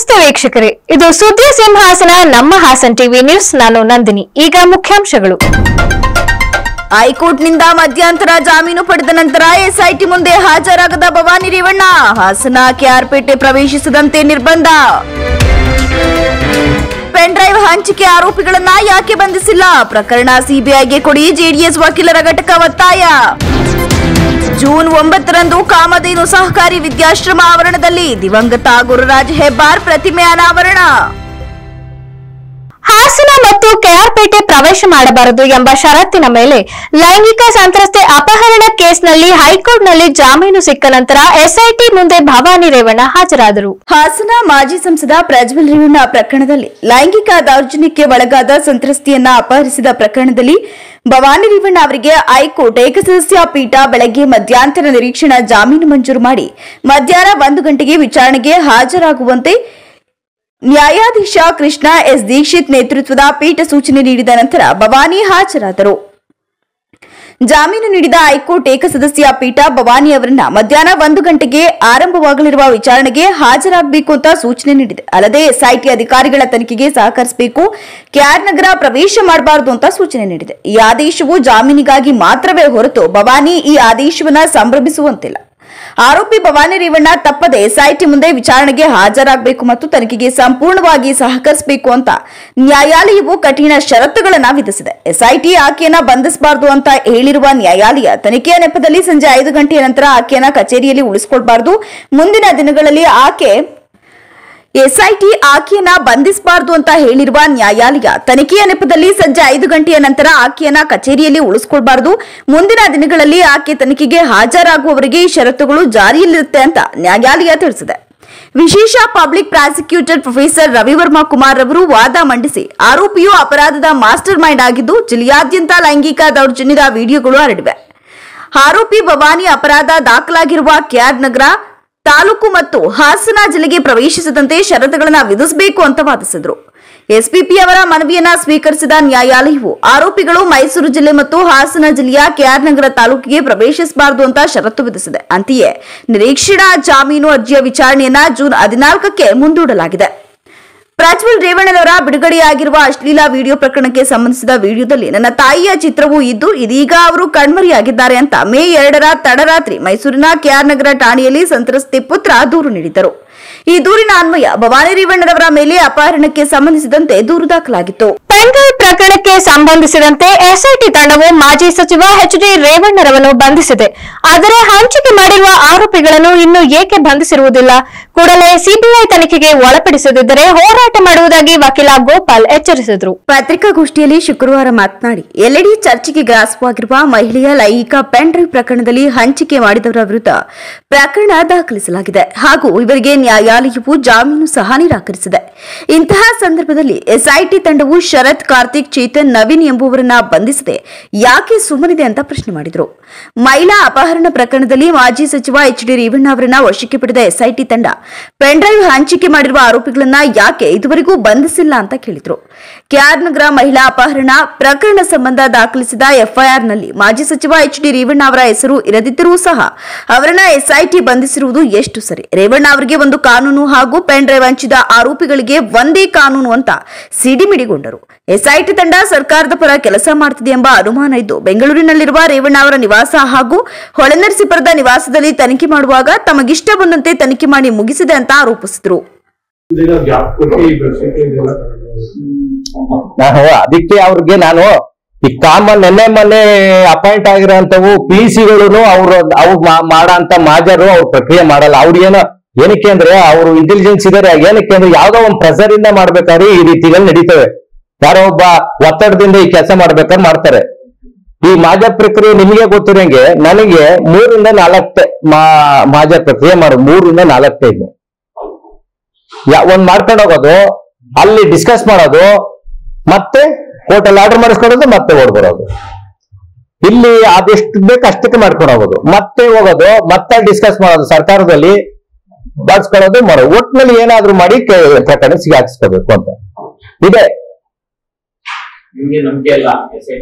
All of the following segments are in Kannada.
ನಮಸ್ತೆ ವೀಕ್ಷಕರೇ ಇದು ಸುದ್ದಿ ಸಿಂಹಾಸನ ನಮ್ಮ ಹಾಸನ್ ಟಿವಿ ನ್ಯೂಸ್ ನಾನು ನಂದಿನಿ ಈಗ ಮುಖ್ಯಾಂಶಗಳು ಹೈಕೋರ್ಟ್ನಿಂದ ಮಧ್ಯಂತರ ಜಾಮೀನು ಪಡೆದ ನಂತರ ಎಸ್ಐಟಿ ಮುಂದೆ ಹಾಜರಾಗದ ಭವಾನಿ ರೇವಣ್ಣ ಹಾಸನ ಕೆಆರ್ಪೇಟೆ ಪ್ರವೇಶಿಸದಂತೆ ನಿರ್ಬಂಧ ಪೆನ್ ಡ್ರೈವ್ ಹಂಚಿಕೆ ಆರೋಪಿಗಳನ್ನ ಯಾಕೆ ಬಂಧಿಸಿಲ್ಲ ಪ್ರಕರಣ ಸಿಬಿಐಗೆ ಕೊಡಿ ಜೆಡಿಎಸ್ ವಕೀಲರ ಘಟಕ ಒತ್ತಾಯ ಜೂನ್ ಒಂಬತ್ತರಂದು ಕಾಮಧೇನು ಸಹಕಾರಿ ವಿದ್ಯಾಶ್ರಮ ಆವರಣದಲ್ಲಿ ದಿವಂಗತ ಗುರುರಾಜ್ ಹೆಬ್ಬಾರ್ ಪ್ರತಿಮೆ ಅನಾವರಣ ಹಾಸನ ಮತ್ತು ಕೆಆರ್ಪೇಟೆ ಪ್ರವೇಶ ಮಾಡಬಾರದು ಎಂಬ ಷರತ್ತಿನ ಮೇಲೆ ಲೈಂಗಿಕ ಸಂತ್ರಸ್ತೆ ಅಪಹರಣ ಕೇಸ್ನಲ್ಲಿ ಹೈಕೋರ್ಟ್ನಲ್ಲಿ ಜಾಮೀನು ಸಿಕ್ಕ ನಂತರ ಎಸ್ಐಟಿ ಮುಂದೆ ಭವಾನಿ ರೇವಣ್ಣ ಹಾಜರಾದರು ಹಾಸನ ಮಾಜಿ ಸಂಸದ ಪ್ರಜ್ವಲ್ ರೇವಣ್ಣ ಪ್ರಕರಣದಲ್ಲಿ ಲೈಂಗಿಕ ದೌರ್ಜನ್ಯಕ್ಕೆ ಒಳಗಾದ ಸಂತ್ರಸ್ತೆಯನ್ನ ಅಪಹರಿಸಿದ ಪ್ರಕರಣದಲ್ಲಿ ಭವಾನಿ ರೇವಣ್ಣ ಅವರಿಗೆ ಹೈಕೋರ್ಟ್ ಏಕಸದಸ್ಯ ಪೀಠ ಬೆಳಗ್ಗೆ ಮಧ್ಯಂತರ ನಿರೀಕ್ಷಣಾ ಜಾಮೀನು ಮಂಜೂರು ಮಾಡಿ ಮಧ್ಯಾಹ್ನ ಒಂದು ಗಂಟೆಗೆ ವಿಚಾರಣೆಗೆ ಹಾಜರಾಗುವಂತೆ ನ್ಯಾಯಾಧೀಶ ಕೃಷ್ಣ ಎಸ್ ದೀಕ್ಷಿತ್ ನೇತೃತ್ವದ ಪೀಠ ಸೂಚನೆ ನೀಡಿದ ನಂತರ ಭವಾನಿ ಹಾಜರಾದರು ಜಾಮೀನು ನೀಡಿದ ಹೈಕೋರ್ಟ್ ಏಕಸದಸ್ಯ ಪೀಠ ಭವಾನಿ ಅವರನ್ನ ಮಧ್ಯಾಹ್ನ ಒಂದು ಗಂಟೆಗೆ ಆರಂಭವಾಗಲಿರುವ ವಿಚಾರಣೆಗೆ ಹಾಜರಾಗಬೇಕು ಅಂತ ಸೂಚನೆ ನೀಡಿದೆ ಅಲ್ಲದೆ ಎಸ್ಐಟಿ ಅಧಿಕಾರಿಗಳ ತನಿಖೆಗೆ ಸಹಕರಿಸಬೇಕು ಕೆಆರ್ ನಗರ ಪ್ರವೇಶ ಮಾಡಬಾರದು ಅಂತ ಸೂಚನೆ ನೀಡಿದೆ ಈ ಆದೇಶವು ಜಾಮೀನಿಗಾಗಿ ಮಾತ್ರವೇ ಹೊರತು ಭವಾನಿ ಈ ಆದೇಶವನ್ನ ಸಂಭ್ರಮಿಸುವಂತಿಲ್ಲ ಆರೋಪಿ ಭವಾನಿ ರೇವಣ್ಣ ತಪ್ಪದೆ ಎಸ್ಐಟಿ ಮುಂದೆ ವಿಚಾರಣೆಗೆ ಹಾಜರಾಗಬೇಕು ಮತ್ತು ತನಿಖೆಗೆ ಸಂಪೂರ್ಣವಾಗಿ ಸಹಕರಿಸಬೇಕು ಅಂತ ನ್ಯಾಯಾಲಯವು ಕಠಿಣ ಷರತ್ತುಗಳನ್ನ ವಿಧಿಸಿದೆ ಎಸ್ಐಟಿ ಆಕೆಯನ್ನ ಬಂಧಿಸಬಾರದು ಅಂತ ಹೇಳಿರುವ ನ್ಯಾಯಾಲಯ ತನಿಖೆಯ ನೆಪದಲ್ಲಿ ಸಂಜೆ ಐದು ಗಂಟೆಯ ನಂತರ ಆಕೆಯನ್ನ ಕಚೇರಿಯಲ್ಲಿ ಉಳಿಸಿಕೊಳ್ಬಾರದು ಮುಂದಿನ ದಿನಗಳಲ್ಲಿ ಆಕೆ ಎಸ್ಐಟಿ ಆಕೆಯನ್ನ ಬಂಧಿಸಬಾರದು ಅಂತ ಹೇಳಿರುವ ನ್ಯಾಯಾಲಯ ತನಿಖೆಯ ನೆಪದಲ್ಲಿ ಸಂಜೆ ಐದು ಗಂಟೆಯ ನಂತರ ಆಕೆಯನ್ನ ಕಚೇರಿಯಲ್ಲಿ ಉಳಿಸಿಕೊಳ್ಬಾರದು ಮುಂದಿನ ದಿನಗಳಲ್ಲಿ ಆಕೆ ತನಿಖೆಗೆ ಹಾಜರಾಗುವವರೆಗೆ ಈ ಷರತ್ತುಗಳು ಜಾರಿಯಲ್ಲಿರುತ್ತೆ ಅಂತ ನ್ಯಾಯಾಲಯ ತಿಳಿಸಿದೆ ವಿಶೇಷ public prosecutor professor Ravivarma Kumar ಅವರು ವಾದ ಮಂಡಿಸಿ ಆರೋಪಿಯು ಅಪರಾಧದ ಮಾಸ್ಟರ್ ಮೈಂಡ್ ಆಗಿದ್ದು ಜಿಲ್ಲೆಯಾದ್ಯಂತ ಲೈಂಗಿಕ ದೌರ್ಜನ್ಯದ ವಿಡಿಯೋಗಳು ಹರಡಿವೆ ಆರೋಪಿ ಭವಾನಿ ಅಪರಾಧ ದಾಖಲಾಗಿರುವ ಕ್ಯಾದ್ ನಗರ ತಾಲೂಕು ಮತ್ತು ಹಾಸನ ಜಿಲ್ಲೆಗೆ ಪ್ರವೇಶಿಸದಂತೆ ಷರತ್ತುಗಳನ್ನು ವಿಧಿಸಬೇಕು ಅಂತ ವಾದಿಸಿದ್ರು ಎಸ್ಪಿಪಿ ಅವರ ಮನವಿಯನ್ನ ಸ್ವೀಕರಿಸಿದ ನ್ಯಾಯಾಲಯವು ಆರೋಪಿಗಳು ಮೈಸೂರು ಜಿಲ್ಲೆ ಮತ್ತು ಹಾಸನ ಜಿಲ್ಲೆಯ ಕೆಆರ್ ನಗರ ತಾಲೂಕಿಗೆ ಪ್ರವೇಶಿಸಬಾರದು ಅಂತ ಷರತ್ತು ವಿಧಿಸಿದೆ ಅಂತೆಯೇ ನಿರೀಕ್ಷಣಾ ಜಾಮೀನು ಅರ್ಜಿಯ ವಿಚಾರಣೆಯನ್ನ ಜೂನ್ ಹದಿನಾಲ್ಕಕ್ಕೆ ಮುಂದೂಡಲಾಗಿದೆ ಪ್ರಜ್ವಲ್ ರೇವಣ್ಣನವರ ಬಿಡುಗಡೆಯಾಗಿರುವ ಅಶ್ಲೀಲ ವಿಡಿಯೋ ಪ್ರಕರಣಕ್ಕೆ ಸಂಬಂಧಿಸಿದ ವಿಡಿಯೋದಲ್ಲಿ ನನ್ನ ತಾಯಿಯ ಚಿತ್ರವೂ ಇದ್ದು ಇದೀಗ ಅವರು ಕಣ್ಮರೆಯಾಗಿದ್ದಾರೆ ಅಂತ ಮೇ ಎರಡರ ತಡರಾತ್ರಿ ಮೈಸೂರಿನ ಕೆಆರ್ ನಗರ ಠಾಣೆಯಲ್ಲಿ ಸಂತ್ರಸ್ತೆ ಪುತ್ರ ದೂರು ನೀಡಿದ್ದರು ಈ ದೂರಿನ ಅನ್ವಯ ಭವಾನಿ ರೇವಣ್ಣನವರ ಮೇಲೆ ಅಪಹರಣಕ್ಕೆ ಸಂಬಂಧಿಸಿದಂತೆ ದೂರು ದಾಖಲಾಗಿತ್ತು ಪೆನ್ ಡ್ರೈವ್ ಪ್ರಕರಣಕ್ಕೆ ಸಂಬಂಧಿಸಿದಂತೆ ಎಸ್ಐಟಿ ತಂಡವು ಮಾಜಿ ಸಚಿವ ಎಚ್ ಡಿ ರೇವಣ್ಣರವನ್ನು ಬಂಧಿಸಿದೆ ಆದರೆ ಹಂಚಿಕೆ ಮಾಡಿರುವ ಆರೋಪಿಗಳನ್ನು ಇನ್ನೂ ಏಕೆ ಬಂಧಿಸಿರುವುದಿಲ್ಲ ಕೂಡಲೇ ಸಿಬಿಐ ತನಿಖೆಗೆ ಒಳಪಡಿಸದಿದ್ದರೆ ಹೋರಾಟ ಮಾಡುವುದಾಗಿ ವಕೀಲ ಗೋಪಾಲ್ ಎಚ್ಚರಿಸಿದರು ಪತ್ರಿಕಾಗೋಷ್ಠಿಯಲ್ಲಿ ಶುಕ್ರವಾರ ಮಾತನಾಡಿ ಎಲ್ಲೆಡೆ ಚರ್ಚೆಗೆ ಗ್ರಾಸವಾಗಿರುವ ಮಹಿಳೆಯ ಲೈಂಗಿಕ ಪೆನ್ ಡ್ರೈವ್ ಪ್ರಕರಣದಲ್ಲಿ ಹಂಚಿಕೆ ಮಾಡಿದವರ ವಿರುದ್ಧ ಪ್ರಕರಣ ದಾಖಲಿಸಲಾಗಿದೆ ಹಾಗೂ ಇವರಿಗೆ ನ್ಯಾಯಾಲಯವು ಜಾಮೀನು ಸಹ ನಿರಾಕರಿಸಿದೆ ಇಂತಹ ಸಂದರ್ಭದಲ್ಲಿ ಎಸ್ಐಟಿ ತಂಡವು ಶರತ್ ಕಾರ್ತಿಕ್ ಚೇತನ್ ನವೀನ್ ಎಂಬುವರನ್ನ ಬಂಧಿಸದೆ ಯಾಕೆ ಸುಮ್ಮನಿದೆ ಅಂತ ಪ್ರಶ್ನೆ ಮಾಡಿದರು ಮಹಿಳಾ ಅಪಹರಣ ಪ್ರಕರಣದಲ್ಲಿ ಮಾಜಿ ಸಚಿವ ಎಚ್ ಡಿ ರೇವಣ್ಣ ಅವರನ್ನ ವಶಕ್ಕೆ ಪಡೆದ ಎಸ್ಐಟಿ ತಂಡ ಪೆನ್ ಡ್ರೈವ್ ಹಂಚಿಕೆ ಮಾಡಿರುವ ಆರೋಪಿಗಳನ್ನ ಯಾಕೆ ಇದುವರೆಗೂ ಬಂಧಿಸಿಲ್ಲ ಅಂತ ಕೇಳಿದ್ರು ಕೆಆರ್ ನಗರ ಮಹಿಳಾ ಅಪಹರಣ ಪ್ರಕರಣ ಸಂಬಂಧ ದಾಖಲಿಸಿದ ಎಫ್ಐಆರ್ ನಲ್ಲಿ ಮಾಜಿ ಸಚಿವ ಎಚ್ ಡಿ ರೇವಣ್ಣ ಅವರ ಹೆಸರು ಇರದಿದ್ದರೂ ಸಹ ಅವರನ್ನ ಎಸ್ಐಟಿ ಬಂಧಿಸಿರುವುದು ಎಷ್ಟು ಸರಿ ರೇವಣ್ಣ ಅವರಿಗೆ ಒಂದು ಕಾನೂನು ಹಾಗೂ ಪೆನ್ ಡ್ರೈವ್ ಹಂಚಿದ ಆರೋಪಿಗಳಿಗೆ ಒಂದೇ ಕಾನೂನು ಅಂತ ಸಿಡಿಮಿಡಿಗೊಂಡರು ಎಸ್ಐಟಿ ತಂಡ ಸರ್ಕಾರದ ಪರ ಕೆಲಸ ಮಾಡ್ತಿದೆ ಎಂಬ ಅನುಮಾನ ಇದ್ದು ಬೆಂಗಳೂರಿನಲ್ಲಿರುವ ರೇವಣ್ಣ ಅವರ ನಿವಾಸ ಹಾಗೂ ಹೊಳೆನರಸೀಪುರದ ನಿವಾಸದಲ್ಲಿ ತನಿಖೆ ಮಾಡುವಾಗ ತಮಗಿಷ್ಟ ಬಂದಂತೆ ತನಿಖೆ ಮಾಡಿ ಮುಗಿಸಿದೆ ಅಂತ ಆರೋಪಿಸಿದರು ಇದೆಲ್ಲ ಗ್ಯಾಪ್ ಕೊಟ್ಟು ಈ ಬೆಡ್ಶೀಟ್ ಇದೆಲ್ಲ ತಗೊಂಡು ನಾನು ಅದಕ್ಕೆ ಅವ್ರಿಗೆ ನಾನು ಈ ಕಾಮನ್ ನೆನ್ನೆ ಮೊನ್ನೆ ಅಪಾಯಿಂಟ್ ಆಗಿರೋಂಥವು ಪಿ ಸಿಗಳು ಅವ್ರು ಅವ್ರು ಮಾಡಂತ ಮಾಜರು ಅವ್ರ ಪ್ರಕ್ರಿಯೆ ಮಾಡಲ್ಲ ಅವ್ರು ಏನೋ ಏನಕ್ಕೆ ಅಂದ್ರೆ ಅವರು ಇಂಟೆಲಿಜೆನ್ಸ್ ಇದಾರೆ ಏನಕ್ಕೆ ಅಂದ್ರೆ ಯಾವ್ದೋ ಒಂದು ಪ್ರೆಸರ್ ಇಂದ ಮಾಡ್ಬೇಕಾದ್ರೆ ಈ ರೀತಿಗಳು ನಡೀತವೆ ಯಾರೋ ಒಬ್ಬ ಒತ್ತಡದಿಂದ ಈ ಕೆಲಸ ಮಾಡ್ಬೇಕಾದ್ರೆ ಮಾಡ್ತಾರೆ ಈ ಮಾಜ ಪ್ರಕ್ರಿಯೆ ನಿಮಗೆ ಗೊತ್ತಿರಂಗೆ ನನಗೆ ಮೂರಿಂದ ನಾಲ್ಕು ಮಾ ಮಾಜ ಪ್ರಕ್ರಿಯೆ ಮಾಡು ಮೂರಿಂದ ನಾಲ್ಕು ಟೈಮ್ ಯಾ- ಒಂದ್ ಮಾಡ್ಕೊಂಡು ಹೋಗೋದು ಅಲ್ಲಿ ಡಿಸ್ಕಸ್ ಮಾಡೋದು ಮತ್ತೆ ಹೋಟೆಲ್ ಆರ್ಡರ್ ಮಾಡಿಸ್ಕೊಡೋದು ಮತ್ತೆ ಓಡ್ಬರೋದು ಇಲ್ಲಿ ಅದೆಷ್ಟು ಬೇಕು ಅಷ್ಟಕ್ಕೆ ಮಾಡ್ಕೊಂಡು ಹೋಗೋದು ಮತ್ತೆ ಹೋಗೋದು ಮತ್ತೆ ಡಿಸ್ಕಸ್ ಮಾಡೋದು ಸರ್ಕಾರದಲ್ಲಿ ಬಳಸ್ಕೊಳ್ಳೋದು ಮಾಡೋದು ಒಟ್ಟಿನಲ್ಲಿ ಏನಾದ್ರೂ ಮಾಡಿ ಕೆ- ಪ್ರಕರಣ ಸಿಗಾಕಿಸ್ಕೋಬೇಕು ಅಂತ ಇದೆ ನಿಮ್ಗೆ ನಂಬಿಕೆ ಇಲ್ಲ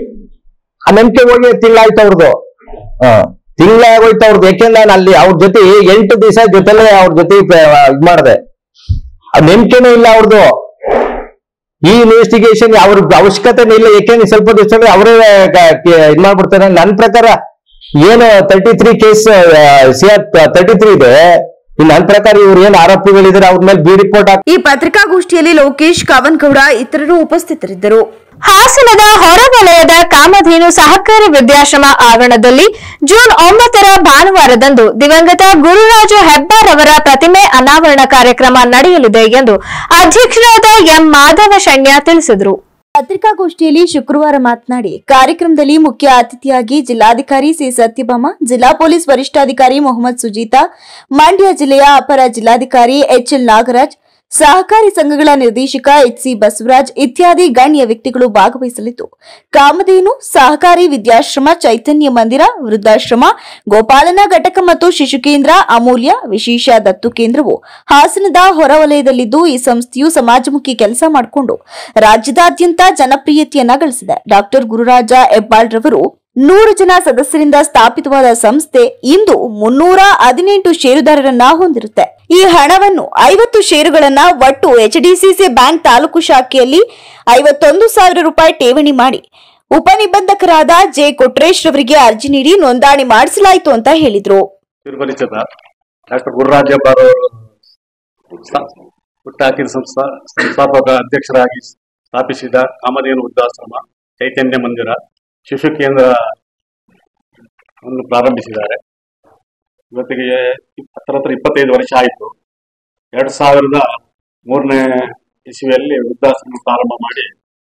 ಆ ನಂಬಿಕೆ ಹೋಗಿ ತಿಂಗಳಾಯ್ತು ಅವ್ರದ್ದು ಹ ತಿಂಗಳಾಗೋಯ್ತು ಅವ್ರದ್ದು ಯಾಕೆಂದ್ರೆ ನಾನು ಅಲ್ಲಿ ಅವ್ರ ಜೊತೆ ಎಂಟು ದಿವಸ ಜೊತೆಲೆ ಅವ್ರ ಜೊತೆ ಇದ್ ಮಾಡಿದೆ ಆ ನಂಬಿಕೆನೂ ಇಲ್ಲ ಅವ್ರದ್ದು ಈ ಇನ್ವೆಸ್ಟಿಗೇಷನ್ ಅವ್ರ ಅವಶ್ಯಕತೆನೇ ಇಲ್ಲ ಯಾಕೆಂದ್ರೆ ಸ್ವಲ್ಪ ದಿವಸ ಅವರೇ ಇದ್ ಮಾಡ್ಬಿಡ್ತಾರೆ ನನ್ನ ಪ್ರಕಾರ ಏನು thirty three case C R thirty three ಇದೆ ಈ ನನ್ನ ಪ್ರಕಾರ ಇವ್ರು ಏನ್ ಆರೋಪಿಗಳಿದ್ದಾರೆ ಅವ್ರ ಮೇಲೆ ಬಿ ರಿಪೋರ್ಟ್ ಹಾಕಿ ಈ ಪತ್ರಿಕಾಗೋಷ್ಠಿಯಲ್ಲಿ ಲೋಕೇಶ್ ಕಾವನ್ಗೌಡ ಇತರರು ಉಪಸ್ಥಿತರಿದ್ದರು ಹಾಸನದ ಹೊರವಲಯದ ಕಾಮಧೇನು ಸಹಕಾರಿ ವಿದ್ಯಾಶ್ರಮ ಆವರಣದಲ್ಲಿ ಜೂನ್ ಒಂಬತ್ತರ ಭಾನುವಾರದಂದು ದಿವಂಗತ ಗುರುರಾಜ ಹೆಬ್ಬಾರ್ ಅವರ ಪ್ರತಿಮೆ ಅನಾವರಣ ಕಾರ್ಯಕ್ರಮ ನಡೆಯಲಿದೆ ಎಂದು ಅಧ್ಯಕ್ಷರಾದ ಎಂ ಮಾಧವ ಶಣ್ಯ ತಿಳಿಸಿದರು ಪತ್ರಿಕಾಗೋಷ್ಠಿಯಲ್ಲಿ ಶುಕ್ರವಾರ ಮಾತನಾಡಿ ಕಾರ್ಯಕ್ರಮದಲ್ಲಿ ಮುಖ್ಯ ಅತಿಥಿಯಾಗಿ ಜಿಲ್ಲಾಧಿಕಾರಿ ಸಿ ಸತ್ಯಭಾಮ ಜಿಲ್ಲಾ ಪೊಲೀಸ್ ವರಿಷ್ಠಾಧಿಕಾರಿ ಮೊಹಮ್ಮದ್ ಸುಜೀತಾ ಮಂಡ್ಯ ಜಿಲ್ಲೆಯ ಅಪರ ಜಿಲ್ಲಾಧಿಕಾರಿ ಎಚ್ಎಲ್ ನಾಗರಾಜ್ ಸಹಕಾರಿ ಸಂಘಗಳ ನಿರ್ದೇಶಕ ಎಚ್ಸಿ ಬಸವರಾಜ್ ಇತ್ಯಾದಿ ಗಣ್ಯ ವ್ಯಕ್ತಿಗಳು ಭಾಗವಹಿಸಲಿದ್ದು ಕಾಮಧೇನು ಸಹಕಾರಿ ವಿದ್ಯಾಶ್ರಮ ಚೈತನ್ಯ ಮಂದಿರ ವೃದ್ಧಾಶ್ರಮ ಗೋಪಾಲನ ಘಟಕ ಮತ್ತು ಶಿಶು ಕೇಂದ್ರ ಅಮೂಲ್ಯ ವಿಶೇಷ ದತ್ತು ಕೇಂದ್ರವು ಹಾಸನದ ಹೊರವಲಯದಲ್ಲಿದ್ದು ಈ ಸಂಸ್ಥೆಯು ಸಮಾಜಮುಖಿ ಕೆಲಸ ಮಾಡಿಕೊಂಡು ರಾಜ್ಯದಾದ್ಯಂತ ಜನಪ್ರಿಯತೆಯನ್ನ ಗಳಿಸಿದೆ ಡಾಕ್ಟರ್ ಗುರುರಾಜ ಹೆಬ್ಬಾಳ್ ರವರು ನೂರು ಜನ ಸದಸ್ಯರಿಂದ ಸ್ಥಾಪಿತವಾದ ಸಂಸ್ಥೆ ಇಂದು ಮುನ್ನೂರ ಹದಿನೆಂಟು ಷೇರುದಾರರನ್ನ ಹೊಂದಿರುತ್ತೆ ಈ ಹಣವನ್ನು ಐವತ್ತು ಷೇರುಗಳನ್ನ ಒಟ್ಟು ಎಚ್ಡಿಸಿಸಿ ಬ್ಯಾಂಕ್ ತಾಲೂಕು ಶಾಖೆಯಲ್ಲಿ ಐವತ್ತೊಂದು ಸಾವಿರ ರೂಪಾಯಿ ಠೇವಣಿ ಮಾಡಿ ಉಪನಿಬಂಧಕರಾದ ಜೆ ಕೊಟ್ರೇಶ್ ರವರಿಗೆ ಅರ್ಜಿ ನೀಡಿ ನೋಂದಣಿ ಮಾಡಿಸಲಾಯಿತು ಅಂತ ಹೇಳಿದ್ರು ತಿರುಪರಿಚದ ಡಾಕ್ಟರ್ ಗುರುರಾಜ ಹೆಬ್ಬಾರ್ ಅವರು ಸ್ಥಾ- ಹುಟ್ಟಾಕಿದ ಸಂಸ್ಥಾ ಸಂಸ್ಥಾಪಕ ಅಧ್ಯಕ್ಷರಾಗಿ ಸ್ಥಾಪಿಸಿದ ಕಾಮಧೇನು ವೃದ್ಧಾಶ್ರಮ ಚೈತನ್ಯ ಮಂದಿರ ಶಿಶು ಕೇಂದ್ರ ಅನ್ನು ಪ್ರಾರಂಭಿಸಿದ್ದಾರೆ ಇವತ್ತಿಗೆ ಹತ್ರ ಹತ್ರ ಇಪ್ಪತ್ತೈದು ವರ್ಷ ಆಯಿತು ಎರಡು ಸಾವಿರದ ಮೂರನೇ ಇಸ್ವಿಯಲ್ಲಿ ವೃದ್ಧಾಶ್ರಮ ಪ್ರಾರಂಭ ಮಾಡಿ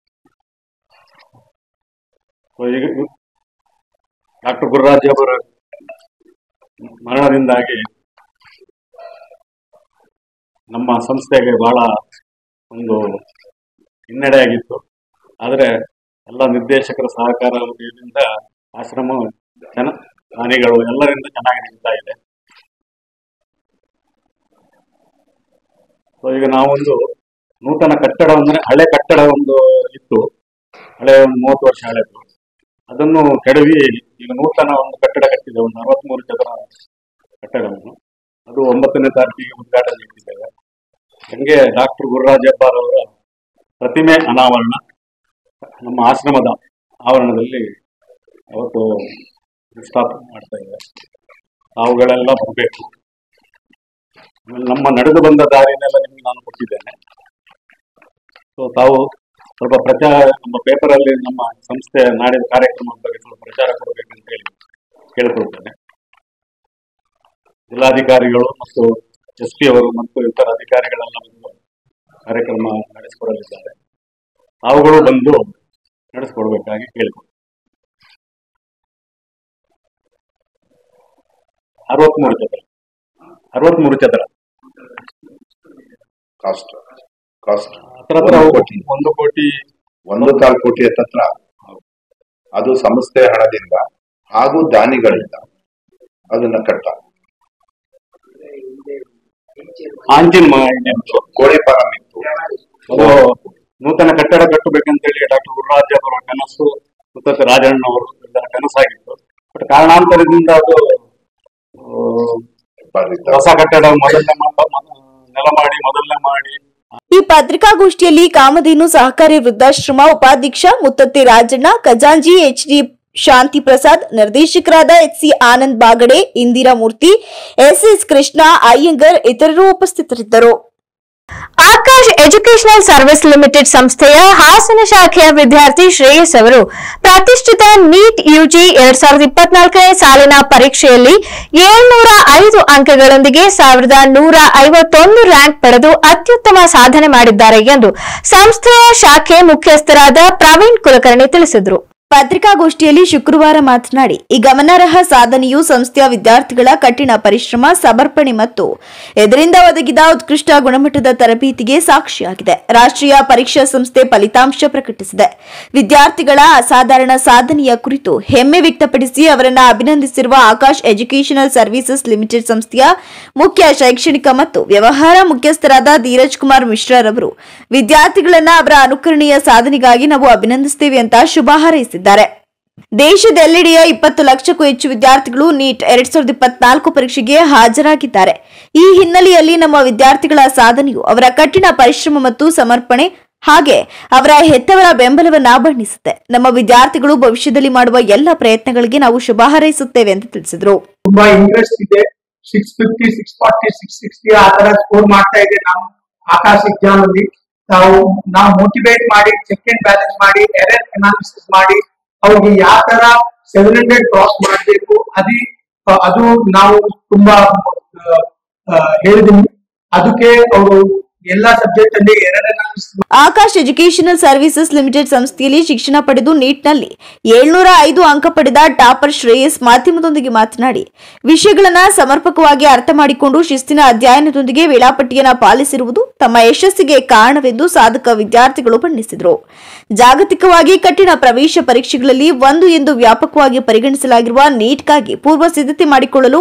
ಈಗ ಡಾಕ್ಟರ್ ಗುರುರಾಜ್ ಅವರ ಮರಣದಿಂದಾಗಿ ನಮ್ಮ ಸಂಸ್ಥೆಗೆ ಬಹಳ ಒಂದು ಹಿನ್ನಡೆಯಾಗಿತ್ತು ಆದರೆ ಎಲ್ಲ ನಿರ್ದೇಶಕರ ಸಹಕಾರದಿಂದ ಆಶ್ರಮ ಜನ ದಾನಿಗಳು ಎಲ್ಲರಿಂದ ಚೆನ್ನಾಗಿ ನಡೀತಾ ಇದೆ ಸೊ ಈಗ ನಾವೊಂದು ನೂತನ ಕಟ್ಟಡ ಅಂದ್ರೆ ಹಳೆ ಕಟ್ಟಡ ಒಂದು ಇತ್ತು ಹಳೆ ಒಂದು ಮೂವತ್ತು ವರ್ಷ ಹಳೆದು ಅದನ್ನು ಕೆಡವಿ ಈಗ ನೂತನ ಒಂದು ಕಟ್ಟಡ ಕಟ್ಟಿದೆ ಒಂದು ಅರವತ್ಮೂರು ಚದರ ಕಟ್ಟಡವನ್ನು ಅದು ಒಂಬತ್ತನೇ ತಾರೀಕಿಗೆ ಉದ್ಘಾಟನೆ ಇಟ್ಟಿದ್ದೇವೆ ಹಂಗೆ ಡಾಕ್ಟರ್ ಗುರುರಾಜ್ ಹೆಬ್ಬಾರ್ ಅವರ ಪ್ರತಿಮೆ ಅನಾವರಣ ನಮ್ಮ ಆಶ್ರಮದ ಆವರಣದಲ್ಲಿ ಅವತ್ತು ಸ್ಥಾಪನೆ ಮಾಡ್ತಾ ಇದ್ದಾರೆ ಅವುಗಳೆಲ್ಲ ಬರಬೇಕು ಆಮೇಲೆ ನಮ್ಮ ನಡೆದು ಬಂದ ದಾರಿನೆಲ್ಲ ನಿಮಗೆ ನಾನು ಕೊಟ್ಟಿದ್ದೇನೆ ಸೊ ತಾವು ಸ್ವಲ್ಪ ಪ್ರಚಾರ ನಮ್ಮ ಪೇಪರಲ್ಲಿ ನಮ್ಮ ಸಂಸ್ಥೆ ನಾಡಿದ ಕಾರ್ಯಕ್ರಮದ ಬಗ್ಗೆ ಸ್ವಲ್ಪ ಪ್ರಚಾರ ಕೊಡಬೇಕಂತ ಹೇಳಿ ಕೇಳ್ಕೊಳ್ತೇನೆ ಜಿಲ್ಲಾಧಿಕಾರಿಗಳು ಮತ್ತು ಎಸ್ ಪಿ ಅವರು ಮತ್ತು ಇತರ ಅಧಿಕಾರಿಗಳೆಲ್ಲ ಬಂದು ಕಾರ್ಯಕ್ರಮ ನಡೆಸಿಕೊಡಲಿದ್ದಾರೆ ತಾವುಗಳು ಬಂದು ನಡೆಸಿಕೊಡ್ಬೇಕಾಗಿ ಕೇಳ್ಕೊಂಡು ಅರವತ್ಮೂರು ಚದರ ಅರವತ್ಮೂರು ಚದರ ಕಾಸ್ಟ್ ಕಾಸ್ಟ್ ಹತ್ರ ಹತ್ರ ಒಂದು ಕೋಟಿ. ಒಂದು ಕೋಟಿ ಒಂದು ಕಾಲು ಕೋಟಿ ಹತ್ತತ್ರ ಅದು ಸಂಸ್ಥೆ ಹಣದಿಂದ ಹಾಗೂ ದಾನಿಗಳಿಂದ ಅದನ್ನ ಕಟ್ಟ ಆಂಜಿನ್ ಮ- ಇತ್ತು. ಕೋಳಿ ಫಾರಂ ಇತ್ತು ಅದು ನೂತನ ಕಟ್ಟಡ ಕಟ್ಟಬೇಕಂತೇಳಿ ಡಾಕ್ಟರ್ ಗುರುರಾಜ್ ಅವರ ಕನಸು ಮುತ್ತತ್ತೆ ರಾಜಣ್ಣ ಅವರು ಎಲ್ಲರ ಕನಸಾಗಿತ್ತು ಬಟ್ ಕಾರಣಾಂತರದಿಂದ ಅದು ಆ, ಬಾರಿದ್ದ. ಹೊಸ ಕಟ್ಟಡ ಮೊದಲನೇ ಮ- ಮ- ನೆಲ ಮಾಡಿ ಮೊದಲನೇ ಮಾಡಿ ಈ ಪತ್ರಿಕಾಗೋಷ್ಠಿಯಲ್ಲಿ ಕಾಮಧೇನು ಸಹಕಾರಿ ವೃದ್ಧಾಶ್ರಮ ಉಪಾಧ್ಯಕ್ಷ ಮುತ್ತತ್ತಿ ರಾಜಣ್ಣ ಖಜಾಂಜಿ ಎಚ್ ಡಿ ಶಾಂತಿ ಪ್ರಸಾದ್ ನಿರ್ದೇಶಕರಾದ H C Anand Bagade Indira Murthy S S Krishna Iyengar ಇತರರು ಉಪಸ್ಥಿತರಿದ್ದರು ಆಕಾಶ್ ಎಜುಕೇಶನಲ್ ಸರ್ವಿಸ್ ಲಿಮಿಟೆಡ್ ಸಂಸ್ಥೆಯ ಹಾಸನ ಶಾಖೆಯ ವಿದ್ಯಾರ್ಥಿ ಶ್ರೇಯಸ್ ಅವರು ಪ್ರತಿಷ್ಠಿತ ನೀಟ್ ಯುಜಿ ಎರಡ್ ಸಾವಿರದ ಇಪ್ಪತ್ನಾಲ್ಕನೇ ಸಾಲಿನ ಪರೀಕ್ಷೆಯಲ್ಲಿ ಏಳ್ನೂರ ಐದು ಅಂಕಗಳೊಂದಿಗೆ ಸಾವಿರದ ನೂರ ಐವತ್ತೊಂದು ರ್ಯಾಂಕ್ ಪಡೆದು ಅತ್ಯುತ್ತಮ ಸಾಧನೆ ಮಾಡಿದ್ದಾರೆ ಎಂದು ಸಂಸ್ಥೆಯ ಶಾಖೆ ಮುಖ್ಯಸ್ಥರಾದ ಪ್ರವೀಣ್ ಕುಲಕರ್ಣಿ ತಿಳಿಸಿದರು ಪತ್ರಿಕಾಗೋಷ್ಠಿಯಲ್ಲಿ ಶುಕ್ರವಾರ ಮಾತನಾಡಿ ಈ ಗಮನಾರ್ಹ ಸಾಧನೆಯು ಸಂಸ್ಥೆಯ ವಿದ್ಯಾರ್ಥಿಗಳ ಕಠಿಣ ಪರಿಶ್ರಮ ಸಮರ್ಪಣೆ ಮತ್ತು ಇದರಿಂದ ಒದಗಿದ ಉತ್ಕೃಷ್ಟ ಗುಣಮಟ್ಟದ ತರಬೇತಿಗೆ ಸಾಕ್ಷಿಯಾಗಿದೆ ರಾಷ್ಟ್ರೀಯ ಪರೀಕ್ಷಾ ಸಂಸ್ಥೆ ಫಲಿತಾಂಶ ಪ್ರಕಟಿಸಿದೆ ವಿದ್ಯಾರ್ಥಿಗಳ ಅಸಾಧಾರಣ ಸಾಧನೆಯ ಕುರಿತು ಹೆಮ್ಮೆ ವ್ಯಕ್ತಪಡಿಸಿ ಅವರನ್ನ ಅಭಿನಂದಿಸಿರುವ ಆಕಾಶ್ ಎಜುಕೇಶನಲ್ ಸರ್ವಿಸಸ್ ಲಿಮಿಟೆಡ್ ಸಂಸ್ಥೆಯ ಮುಖ್ಯ ಶೈಕ್ಷಣಿಕ ಮತ್ತು ವ್ಯವಹಾರ ಮುಖ್ಯಸ್ಥರಾದ ಧೀರಜ್ ಕುಮಾರ್ ಮಿಶ್ರಾರವರು ವಿದ್ಯಾರ್ಥಿಗಳನ್ನ ಅವರ ಅನುಕರಣೀಯ ಸಾಧನೆಗಾಗಿ ನಾವು ಅಭಿನಂದಿಸುತ್ತೇವೆ ಅಂತ ಶುಭ ಹಾರೈಸಿದ್ದಾರೆ ದೇಶದೆಲ್ಲೆಡೆಯ ಇಪ್ಪತ್ತು ಲಕ್ಷಕ್ಕೂ ಹೆಚ್ಚು ವಿದ್ಯಾರ್ಥಿಗಳು ನೀಟ್ ಎರಡ್ ಸಾವಿರದ ಇಪ್ಪತ್ನಾಲ್ಕು ಪರೀಕ್ಷೆಗೆ ಹಾಜರಾಗಿದ್ದಾರೆ ಈ ಹಿನ್ನೆಲೆಯಲ್ಲಿ ನಮ್ಮ ವಿದ್ಯಾರ್ಥಿಗಳ ಸಾಧನೆಯು ಅವರ ಕಠಿಣ ಪರಿಶ್ರಮ ಮತ್ತು ಸಮರ್ಪಣೆ ಹಾಗೆ ಅವರ ಹೆತ್ತವರ ಬೆಂಬಲವನ್ನ ಬಣ್ಣಿಸುತ್ತೆ ನಮ್ಮ ವಿದ್ಯಾರ್ಥಿಗಳು ಭವಿಷ್ಯದಲ್ಲಿ ಮಾಡುವ ಎಲ್ಲ ಪ್ರಯತ್ನಗಳಿಗೆ ನಾವು ಶುಭ ಹಾರೈಸುತ್ತೇವೆ ಎಂದು ತಿಳಿಸಿದರು ತುಂಬಾ ಇಂಟ್ರೆಸ್ಟ್ ಇದೆ six fifty six forty six sixty ಆ ತರ ಸ್ಕೋರ್ ಮಾಡ್ತಾ ಇದೆ ನಾವು ಆಕಾಶ್ ಎಕ್ಸಾಮ್ ಅಲ್ಲಿ ನಾವು ನಾವು ಮೋಟಿವೇಟ್ ಮಾಡಿ ಚೆಕ್ ಅಂಡ್ ಬ್ಯಾಲೆನ್ಸ್ ಮಾಡಿ ಎರರ್ ಅನಾಲಿಸಿಸ್ ಮಾಡಿ ಅವ್ರಿಗೆ ಯಾವ ತರ ಸೆವೆನ್ ಹಂಡ್ರೆಡ್ ಕ್ರಾಸ್ ಮಾಡಬೇಕು ಅದಿ ಅದು ನಾವು ತುಂಬಾ ಆ, ಆ, ಹೇಳಿದೀವಿ ಅದಕ್ಕೆ ಅವರು ಎಲ್ಲಾ ಸಬ್ಜೆಕ್ಟ್ ಅಲ್ಲಿ error analysis Aakash educational services limited ಸಂಸ್ಥೆಯಲ್ಲಿ ಶಿಕ್ಷಣ ಪಡೆದು ನೀಟ್ನಲ್ಲಿ ಏಳ್ನೂರ ಐದು ಅಂಕ ಪಡೆದ ಟಾಪರ್ ಶ್ರೇಯಸ್ ಮಾಧ್ಯಮದೊಂದಿಗೆ ಮಾತನಾಡಿ ವಿಷಯಗಳನ್ನ ಸಮರ್ಪಕವಾಗಿ ಅರ್ಥ ಮಾಡಿಕೊಂಡು ಶಿಸ್ತಿನ ಅಧ್ಯಯನದೊಂದಿಗೆ ವೇಳಾಪಟ್ಟಿಯನ್ನ ಪಾಲಿಸಿರುವುದು ತಮ್ಮ ಯಶಸ್ಸಿಗೆ ಕಾರಣವೆಂದು ಸಾಧಕ ವಿದ್ಯಾರ್ಥಿಗಳು ಬಣ್ಣಿಸಿದರು ಜಾಗತಿಕವಾಗಿ ಕಠಿಣ ಪ್ರವೇಶ ಪರೀಕ್ಷೆಗಳಲ್ಲಿ ಒಂದು ಎಂದು ವ್ಯಾಪಕವಾಗಿ ಪರಿಗಣಿಸಲಾಗಿರುವ ನೀಟ್ಗಾಗಿ ಪೂರ್ವ ಸಿದ್ಧತೆ ಮಾಡಿಕೊಳ್ಳಲು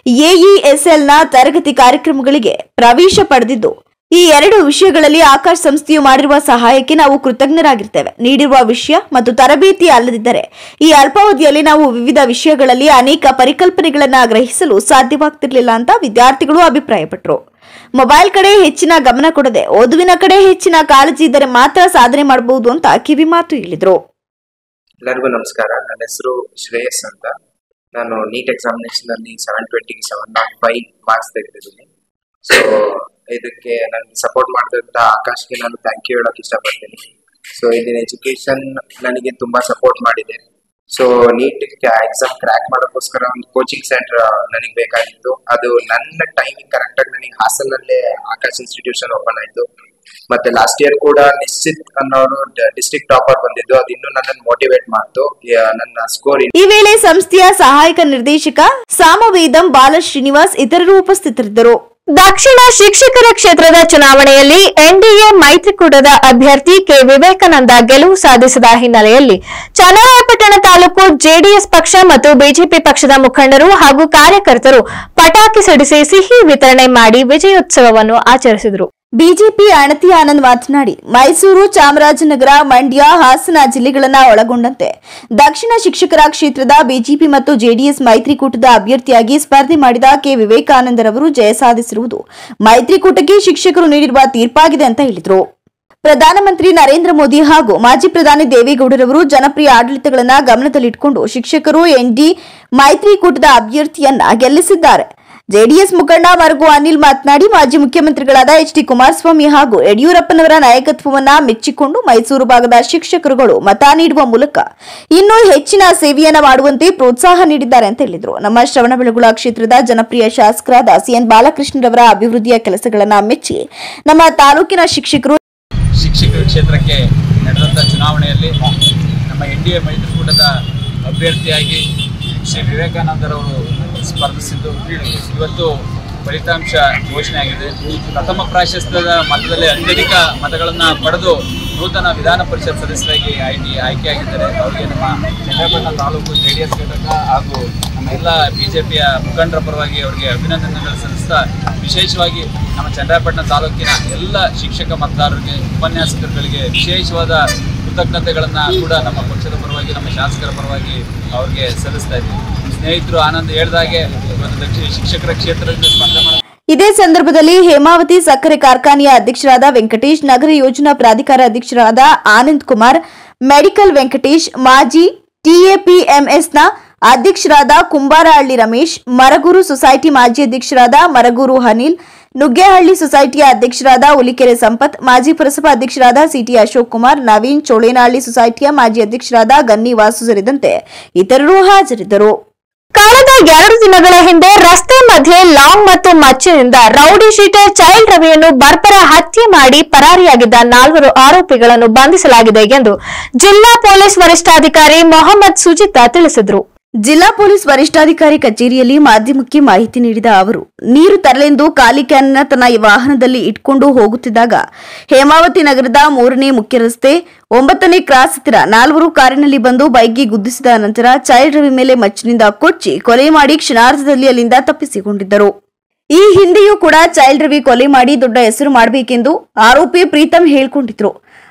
ಎಇಎಸ್ಎಲ್ನ ತರಗತಿ ಕಾರ್ಯಕ್ರಮಗಳಿಗೆ ಪ್ರವೇಶ ಪಡೆದಿದ್ದು ಈ ಎರಡು ವಿಷಯಗಳಲ್ಲಿ ಆಕಾಶ್ ಸಂಸ್ಥೆಯು ಮಾಡಿರುವ ಸಹಾಯಕ್ಕೆ ನಾವು ಕೃತಜ್ಞರಾಗಿರ್ತೇವೆ ನೀಡಿರುವ ವಿಷಯ ಮತ್ತು ತರಬೇತಿ ಅಲ್ಲದಿದ್ದರೆ ಈ ಅಲ್ಪಾವಧಿಯಲ್ಲಿ ನಾವು ವಿವಿಧ ವಿಷಯಗಳಲ್ಲಿ ಅನೇಕ ಪರಿಕಲ್ಪನೆಗಳನ್ನ ಗ್ರಹಿಸಲು ಸಾಧ್ಯವಾಗ್ತಿರ್ಲಿಲ್ಲ ಅಂತ ವಿದ್ಯಾರ್ಥಿಗಳು ಅಭಿಪ್ರಾಯಪಟ್ಟರು ಮೊಬೈಲ್ ಕಡೆ ಹೆಚ್ಚಿನ ಗಮನ ಕೊಡದೆ ಓದುವಿನ ಕಡೆ ಹೆಚ್ಚಿನ ಕಾಳಜಿ ಇದ್ದರೆ ಮಾತ್ರ ಸಾಧನೆ ಮಾಡಬಹುದು ಅಂತ ಕಿವಿ ಮಾತು ಹೇಳಿದ್ರು ಎಲ್ಲರಿಗೂ ನಮಸ್ಕಾರ ನನ್ನ ಹೆಸರು ಶ್ರೇಯಸ್ ಅಂತ ನಾನು ನೀಟ್ ಎಕ್ಸಾಮಿನೇಷನ್ ಅಲ್ಲಿ ಸೆವೆನ್ ಟ್ವೆಂಟಿಗೆ ಸೆವೆನ್ ನಾಟ್ ಫೈವ್ ಮಾರ್ಕ್ಸ್ ತೆಗೆದಿದ್ದೀನಿ ಸೊ ಇದಕ್ಕೆ ನನಗೆ ಸಪೋರ್ಟ್ ಮಾಡಿದಂತ ಆಕಾಶ್ಗೆ ನಾನು ಥ್ಯಾಂಕ್ ಯು ಹೇಳಕ್ ಇಷ್ಟಪಡ್ತೀನಿ ಸೊ ಇದನ್ನ ಎಜುಕೇಶನ್ ನನಗೆ ತುಂಬಾ ಸಪೋರ್ಟ್ ಮಾಡಿದೆ ಸೊ ನೀಟ್ ಎಕ್ಸಾಮ್ ಕ್ರ್ಯಾಕ್ ಮಾಡೋಕ್ಕೋಸ್ಕರ ಒಂದು ಕೋಚಿಂಗ್ ಸೆಂಟರ್ ನನಗೆ ಬೇಕಾಗಿತ್ತು ಅದು ನನ್ನ ಟೈಮಿಂಗ್ ಕರೆಕ್ಟಾಗಿ ನನಗೆ ಹಾಸನಲ್ಲೇ ಆಕಾಶ್ ಇನ್ಸ್ಟಿಟ್ಯೂಷನ್ ಓಪನ್ ಆಯ್ತು ಮತ್ತೆ ಲಾಸ್ಟ್ ಇಯರ್ ಕೂಡ ನಿಶ್ಚಿತ್ ಅನ್ನೋರು ಡಿಸ್ಟ್ರಿಕ್ಟ್ ಟಾಪರ್ ಬಂದಿದ್ದು ಅದು ಇನ್ನೂ ನನ್ನನ್ನು ಮೋಟಿವೇಟ್ ಮಾಡ್ತು ಯಾ- ನನ್ನ ಸ್ಕೋರ್ ಈ ವೇಳೆ ಸಂಸ್ಥೆಯ ಸಹಾಯಕ ನಿರ್ದೇಶಕ ಸಾಮವೇದಂ ಬಾಲ ಶ್ರೀನಿವಾಸ್ ಇತರರು ಉಪಸ್ಥಿತರಿದ್ದರು ದಕ್ಷಿಣ ಶಿಕ್ಷಕರ ಕ್ಷೇತ್ರದ ಚುನಾವಣೆಯಲ್ಲಿ ಎನ್ಡಿಎ ಮೈತ್ರಿಕೂಟದ ಅಭ್ಯರ್ಥಿ ಕೆ ವಿವೇಕಾನಂದ ಗೆಲುವು ಸಾಧಿಸಿದ ಹಿನ್ನೆಲೆಯಲ್ಲಿ ಚನ್ನರಾಯಪಟ್ಟಣ ತಾಲೂಕು ಜೆಡಿಎಸ್ ಪಕ್ಷ ಮತ್ತು ಬಿಜೆಪಿ ಪಕ್ಷದ ಮುಖಂಡರು ಹಾಗೂ ಕಾರ್ಯಕರ್ತರು ಪಟಾಕಿ ಸಿಡಿಸಿ ಸಿಹಿ ವಿತರಣೆ ಮಾಡಿ ವಿಜಯೋತ್ಸವವನ್ನು ಆಚರಿಸಿದರು ಬಿಜೆಪಿ ಅಣತಿ ಆನಂದ್ ಮಾತನಾಡಿ ಮೈಸೂರು ಚಾಮರಾಜನಗರ ಮಂಡ್ಯ ಹಾಸನ ಜಿಲ್ಲೆಗಳನ್ನ ಒಳಗೊಂಡಂತೆ ದಕ್ಷಿಣ ಶಿಕ್ಷಕರ ಕ್ಷೇತ್ರದ ಬಿಜೆಪಿ ಮತ್ತು ಜೆಡಿಎಸ್ ಮೈತ್ರಿಕೂಟದ ಅಭ್ಯರ್ಥಿಯಾಗಿ ಸ್ಪರ್ಧೆ ಮಾಡಿದ ಕೆ ವಿವೇಕಾನಂದರವರು ಜಯ ಸಾಧಿಸಿರುವುದು ಮೈತ್ರಿಕೂಟಕ್ಕೆ ಶಿಕ್ಷಕರು ನೀಡಿರುವ ತೀರ್ಪಾಗಿದೆ ಅಂತ ಹೇಳಿದರು ಪ್ರಧಾನಮಂತ್ರಿ ನರೇಂದ್ರ ಮೋದಿ ಹಾಗೂ ಮಾಜಿ ಪ್ರಧಾನಿ ದೇವೇಗೌಡರವರು ಜನಪ್ರಿಯ ಆಡಳಿತಗಳನ್ನ ಗಮನದಲ್ಲಿಟ್ಟುಕೊಂಡು ಶಿಕ್ಷಕರು ಎನ್ಡಿ ಮೈತ್ರಿಕೂಟದ ಅಭ್ಯರ್ಥಿಯನ್ನ ಗೆಲ್ಲಿಸಿದ್ದಾರೆ ಜೆಡಿಎಸ್ ಮುಖಂಡ ಮರಗು ಅನಿಲ್ ಮಾತನಾಡಿ ಮಾಜಿ ಮುಖ್ಯಮಂತ್ರಿಗಳಾದ ಎಚ್ ಡಿ ಕುಮಾರಸ್ವಾಮಿ ಹಾಗೂ ಯಡಿಯೂರಪ್ಪನವರ ನಾಯಕತ್ವವನ್ನ ಮೆಚ್ಚಿಕೊಂಡು ಮೈಸೂರು ಭಾಗದ ಶಿಕ್ಷಕರುಗಳು ಮತ ನೀಡುವ ಮೂಲಕ ಇನ್ನೂ ಹೆಚ್ಚಿನ ಸೇವೆಯನ್ನ ಮಾಡುವಂತೆ ಪ್ರೋತ್ಸಾಹ ನೀಡಿದ್ದಾರೆ ಅಂತ ಹೇಳಿದರು ನಮ್ಮ ಶ್ರವಣಬೆಳಗೊಳ ಕ್ಷೇತ್ರದ ಜನಪ್ರಿಯ ಶಾಸಕರಾದ ಸಿಎನ್ ಬಾಲಕೃಷ್ಣರವರ ಅಭಿವೃದ್ಧಿಯ ಕೆಲಸಗಳನ್ನ ಮೆಚ್ಚಿ ನಮ್ಮ ತಾಲೂಕಿನ ಶಿಕ್ಷಕರು ಶಿಕ್ಷಕರ ಕ್ಷೇತ್ರಕ್ಕೆ ನಡೆದಂಥ ಚುನಾವಣೆಯಲ್ಲಿ ನಮ್ಮ ಎನ್ ಡಿ ಎ ಮೈತ್ರಿಕೂಟದ ಅಭ್ಯರ್ಥಿಯಾಗಿ ಶ್ರೀ ವಿವೇಕಾನಂದರವರು ಸ್ಪರ್ಧಿಸಿದ್ದು ಇವತ್ತು ಫಲಿತಾಂಶ ಘೋಷಣೆ ಆಗಿದೆ ಪ್ರಥಮ ಪ್ರಾಶಸ್ತ್ಯದ ಮತದಲ್ಲಿ ಅತ್ಯಧಿಕ ಮತಗಳನ್ನು ಪಡೆದು ನೂತನ ವಿಧಾನ ಪರಿಷತ್ ಸದಸ್ಯರಾಗಿ ಆಯ್ಕೆ ಆಯ್ಕೆಯಾಗಿದ್ದಾರೆ ಅವರಿಗೆ ನಮ್ಮ ಚನ್ನಪಟ್ಟಣ ತಾಲೂಕು ಜೆ ಡಿ ಎಸ್ ಘಟಕ ಹಾಗೂ ನಮ್ಮ ಎಲ್ಲ ಬಿಜೆಪಿಯ ಮುಖಂಡರ ಪರವಾಗಿ ಅವರಿಗೆ ಅಭಿನಂದನೆಗಳು ಸಲ್ಲಿಸ್ತಾ ವಿಶೇಷವಾಗಿ ನಮ್ಮ ಚನ್ನರಾಯಪಟ್ಟಣ ತಾಲೂಕಿನ ಎಲ್ಲ ಶಿಕ್ಷಕ ಮತದಾರರಿಗೆ ಉಪನ್ಯಾಸಕರುಗಳಿಗೆ ವಿಶೇಷವಾದ ಕೃತಜ್ಞತೆಗಳನ್ನ ಕೂಡ ನಮ್ಮ ಪಕ್ಷದ ಪರವಾಗಿ ನಮ್ಮ ಶಾಸಕರ ಪರವಾಗಿ ಅವ್ರಿಗೆ ಸಲ್ಲಿಸ್ತಾ ಇದ್ದೀವಿ ನಮ್ಮ ಸ್ನೇಹಿತರು ಆನಂದ್ ಹೇಳ್ದಾಗೆ ಇವತ್ತು ದಕ್ಷಿಣ ಶಿಕ್ಷಕರ ಕ್ಷೇತ್ರದಿಂದ ಸ್ಪರ್ಧೆ ಮಾಡ ಇದೇ ಸಂದರ್ಭದಲ್ಲಿ ಹೇಮಾವತಿ ಸಕ್ಕರೆ ಕಾರ್ಖಾನೆಯ ಅಧ್ಯಕ್ಷರಾದ ವೆಂಕಟೇಶ್ ನಗರ ಯೋಜನಾ ಪ್ರಾಧಿಕಾರ ಅಧ್ಯಕ್ಷರಾದ ಆನಂದ್ ಕುಮಾರ್ ಮೆಡಿಕಲ್ ವೆಂಕಟೇಶ್ ಮಾಜಿ ಟಿಎಪಿಎಂಎಸ್ನ ಅಧ್ಯಕ್ಷರಾದ ಕುಂಬಾರಹಳ್ಳಿ ರಮೇಶ್ ಮರಗೂರು ಸೊಸೈಟಿ ಮಾಜಿ ಅಧ್ಯಕ್ಷರಾದ ಮರಗೂರು ಅನಿಲ್ ನುಗ್ಗೇಹಳ್ಳಿ ಸೊಸೈಟಿಯ ಅಧ್ಯಕ್ಷರಾದ ಉಲಿಕೆರೆ ಸಂಪತ್ ಮಾಜಿ ಪುರಸಭಾ ಅಧ್ಯಕ್ಷರಾದ ಸಿಟಿ ಅಶೋಕ್ ಕುಮಾರ್ ನವೀನ್ ಚೋಳೇನಹಳ್ಳಿ ಸೊಸೈಟಿಯ ಮಾಜಿ ಅಧ್ಯಕ್ಷರಾದ ಗನ್ನಿ ವಾಸು ಸೇರಿದಂತೆ ಇತರರು ಹಾಜರಿದ್ದರು ಕಳೆದ ಎರಡು ದಿನಗಳ ಹಿಂದೆ ರಸ್ತೆ ಮಧ್ಯೆ ಲಾಂಗ್ ಮತ್ತು ಮಚ್ಚಿನಿಂದ ರೌಡಿ ಶೀಟರ್ ಚೈಲ್ಡ್ ರವಿಯನ್ನು ಬರ್ಬರ ಹತ್ಯೆ ಮಾಡಿ ಪರಾರಿಯಾಗಿದ್ದ ನಾಲ್ವರು ಆರೋಪಿಗಳನ್ನು ಬಂಧಿಸಲಾಗಿದೆ ಎಂದು ಜಿಲ್ಲಾ ಪೊಲೀಸ್ ವರಿಷ್ಠಾಧಿಕಾರಿ ಮೊಹಮ್ಮದ್ ಸುಜಿತಾ ತಿಳಿಸಿದರು ಜಿಲ್ಲಾ ಪೊಲೀಸ್ ವರಿಷ್ಠಾಧಿಕಾರಿ ಕಚೇರಿಯಲ್ಲಿ ಮಾಧ್ಯಮಕ್ಕೆ ಮಾಹಿತಿ ನೀಡಿದ ಅವರು ನೀರು ತರಲೆಂದು ಖಾಲಿ ಕ್ಯಾನ್ನ ತನ್ನ ವಾಹನದಲ್ಲಿ ಇಟ್ಕೊಂಡು ಹೋಗುತ್ತಿದ್ದಾಗ ಹೇಮಾವತಿ ನಗರದ ಮೂರನೇ ಮುಖ್ಯ ರಸ್ತೆ ಒಂಬತ್ತನೇ ಕ್ರಾಸ್ ಹತ್ತಿರ ನಾಲ್ವರು ಕಾರಿನಲ್ಲಿ ಬಂದು ಬೈಕ್ಗೆ ಗುದ್ದಿಸಿದ ನಂತರ ಚೈಲ್ಡ್ ರವಿ ಮೇಲೆ ಮಚ್ಚಿನಿಂದ ಕೊಚ್ಚಿ ಕೊಲೆ ಮಾಡಿ ಕ್ಷಣಾರ್ಧದಲ್ಲಿ ಅಲ್ಲಿಂದ ತಪ್ಪಿಸಿಕೊಂಡಿದ್ದರು ಈ ಹಿಂದೆಯೂ ಕೂಡ ಚೈಲ್ಡ್ ರವಿ ಕೊಲೆ ಮಾಡಿ ದೊಡ್ಡ ಹೆಸರು ಮಾಡಬೇಕೆಂದು ಆರೋಪಿ ಪ್ರೀತಮ್ ಹೇಳ್ಕೊಂಡಿದ್ರು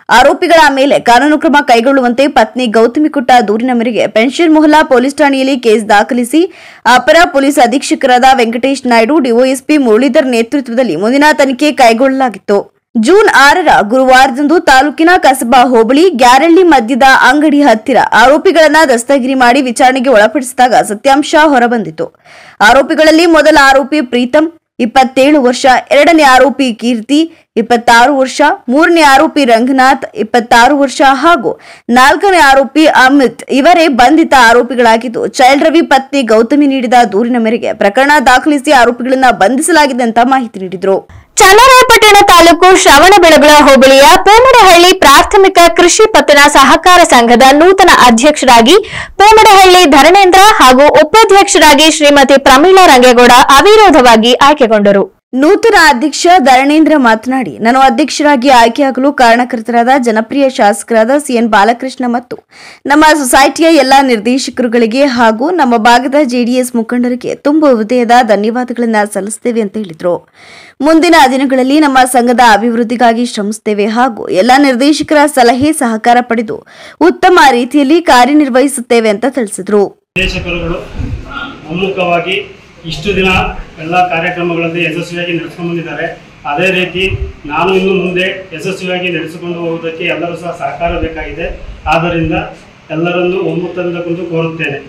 ಆರೋಪಿಗಳ ಮೇಲೆ ಕಾನೂನು ಕ್ರಮ ಕೈಗೊಳ್ಳುವಂತೆ ಪತ್ನಿ ಗೌತಮಿ ಕುಟ್ಟ ದೂರಿನ ಮೇರೆಗೆ ಪೆನ್ಷನ್ ಮೊಹಲ್ಲಾ ಪೊಲೀಸ್ ಠಾಣೆಯಲ್ಲಿ ಕೇಸ್ ದಾಖಲಿಸಿ ಅಪರ ಪೊಲೀಸ್ ಅಧೀಕ್ಷಕರಾದ ವೆಂಕಟೇಶ್ ನಾಯ್ಡು ಡಿವೈಎಸ್ಪಿ ಮುರಳೀಧರ್ ನೇತೃತ್ವದಲ್ಲಿ ಮುಂದಿನ ತನಿಖೆ ಕೈಗೊಳ್ಳಲಾಗಿತ್ತು ಜೂನ್ ಆರರ ಗುರುವಾರದಂದು ತಾಲೂಕಿನ ಕಸಬಾ ಹೋಬಳಿ ಗ್ಯಾರಳ್ಳಿ ಮಧ್ಯದ ಅಂಗಡಿ ಹತ್ತಿರ ಆರೋಪಿಗಳನ್ನ ದಸ್ತಗಿರಿ ಮಾಡಿ ವಿಚಾರಣೆಗೆ ಒಳಪಡಿಸಿದಾಗ ಸತ್ಯಾಂಶ ಹೊರಬಂದಿತು ಆರೋಪಿಗಳಲ್ಲಿ ಮೊದಲ ಆರೋಪಿ ಪ್ರೀತಂ ಇಪ್ಪತ್ತೇಳು ವರ್ಷ ಎರಡನೇ ಆರೋಪಿ ಕೀರ್ತಿ ಇಪ್ಪತ್ತಾರು ವರ್ಷ ಮೂರನೇ ಆರೋಪಿ ರಂಗನಾಥ್ ಇಪ್ಪತ್ತಾರು ವರ್ಷ ಹಾಗೂ ನಾಲ್ಕನೇ ಆರೋಪಿ ಅಮಿತ್ ಇವರೇ ಬಂಧಿತ ಆರೋಪಿಗಳಾಗಿದ್ದು ಚೈಲ್ಡ್ ರವಿ ಪತ್ನಿ ಗೌತಮಿ ನೀಡಿದ ದೂರಿನ ಮೇರೆಗೆ ಪ್ರಕರಣ ದಾಖಲಿಸಿ ಆರೋಪಿಗಳನ್ನ ಬಂಧಿಸಲಾಗಿದೆ ಅಂತ ಮಾಹಿತಿ ನೀಡಿದರು ಚನ್ನರಾಯಪಟ್ಟಣ ತಾಲೂಕು ಶ್ರವಣಬೆಳಗೊಳ ಹೋಬಳಿಯ ಪೋಮಡಹಳ್ಳಿ ಪ್ರಾಥಮಿಕ ಕೃಷಿ ಪತ್ತಿನ ಸಹಕಾರ ಸಂಘದ ನೂತನ ಅಧ್ಯಕ್ಷರಾಗಿ ಪೋಮಡಹಳ್ಳಿ ಧರಣೇಂದ್ರ ಹಾಗೂ ಉಪಾಧ್ಯಕ್ಷರಾಗಿ ಶ್ರೀಮತಿ ಪ್ರಮೀಳಾ ರಂಗೇಗೌಡ ಅವಿರೋಧವಾಗಿ ಆಯ್ಕೆಗೊಂಡರು ನೂತನ ಅಧ್ಯಕ್ಷ ಧರಣೇಂದ್ರ ಮಾತನಾಡಿ ನಾನು ಅಧ್ಯಕ್ಷರಾಗಿ ಆಯ್ಕೆಯಾಗಲು ಕಾರಣಕರ್ತರಾದ ಜನಪ್ರಿಯ ಶಾಸಕರಾದ ಸಿಎನ್ ಬಾಲಕೃಷ್ಣ ಮತ್ತು ನಮ್ಮ ಸೊಸೈಟಿಯ ಎಲ್ಲಾ ನಿರ್ದೇಶಕರುಗಳಿಗೆ ಹಾಗೂ ನಮ್ಮ ಭಾಗದ ಜೆಡಿಎಸ್ ಮುಖಂಡರಿಗೆ ತುಂಬ ಹೃದಯದ ಧನ್ಯವಾದಗಳನ್ನು ಸಲ್ಲಿಸುತ್ತೇವೆ ಅಂತ ಹೇಳಿದರು ಮುಂದಿನ ದಿನಗಳಲ್ಲಿ ನಮ್ಮ ಸಂಘದ ಅಭಿವೃದ್ಧಿಗಾಗಿ ಶ್ರಮಿಸುತ್ತೇವೆ ಹಾಗೂ ಎಲ್ಲ ನಿರ್ದೇಶಕರ ಸಲಹೆ ಸಹಕಾರ ಪಡೆದು ಉತ್ತಮ ರೀತಿಯಲ್ಲಿ ಕಾರ್ಯನಿರ್ವಹಿಸುತ್ತೇವೆ ಅಂತ ತಿಳಿಸಿದರು ನಿರ್ದೇಶಕರುಗಳು ಒಮ್ಮುಖವಾಗಿ ಇಷ್ಟು ದಿನ ಎಲ್ಲ ಕಾರ್ಯಕ್ರಮಗಳಲ್ಲಿ ಯಶಸ್ವಿಯಾಗಿ ನಡೆಸ್ಕೊಂಡು ಬಂದಿದ್ದಾರೆ ಅದೇ ರೀತಿ ನಾನು ಇನ್ನು ಮುಂದೆ ಯಶಸ್ವಿಯಾಗಿ ನಡೆಸಿಕೊಂಡು ಹೋಗುವುದಕ್ಕೆ ಎಲ್ಲರೂ ಸಹ ಸಹಕಾರ ಬೇಕಾಗಿದೆ ಆದ್ದರಿಂದ ಎಲ್ಲರನ್ನೂ ಒಮ್ಮುಖದಿಂದ ಕುಂದು ಕೋರುತ್ತೇನೆ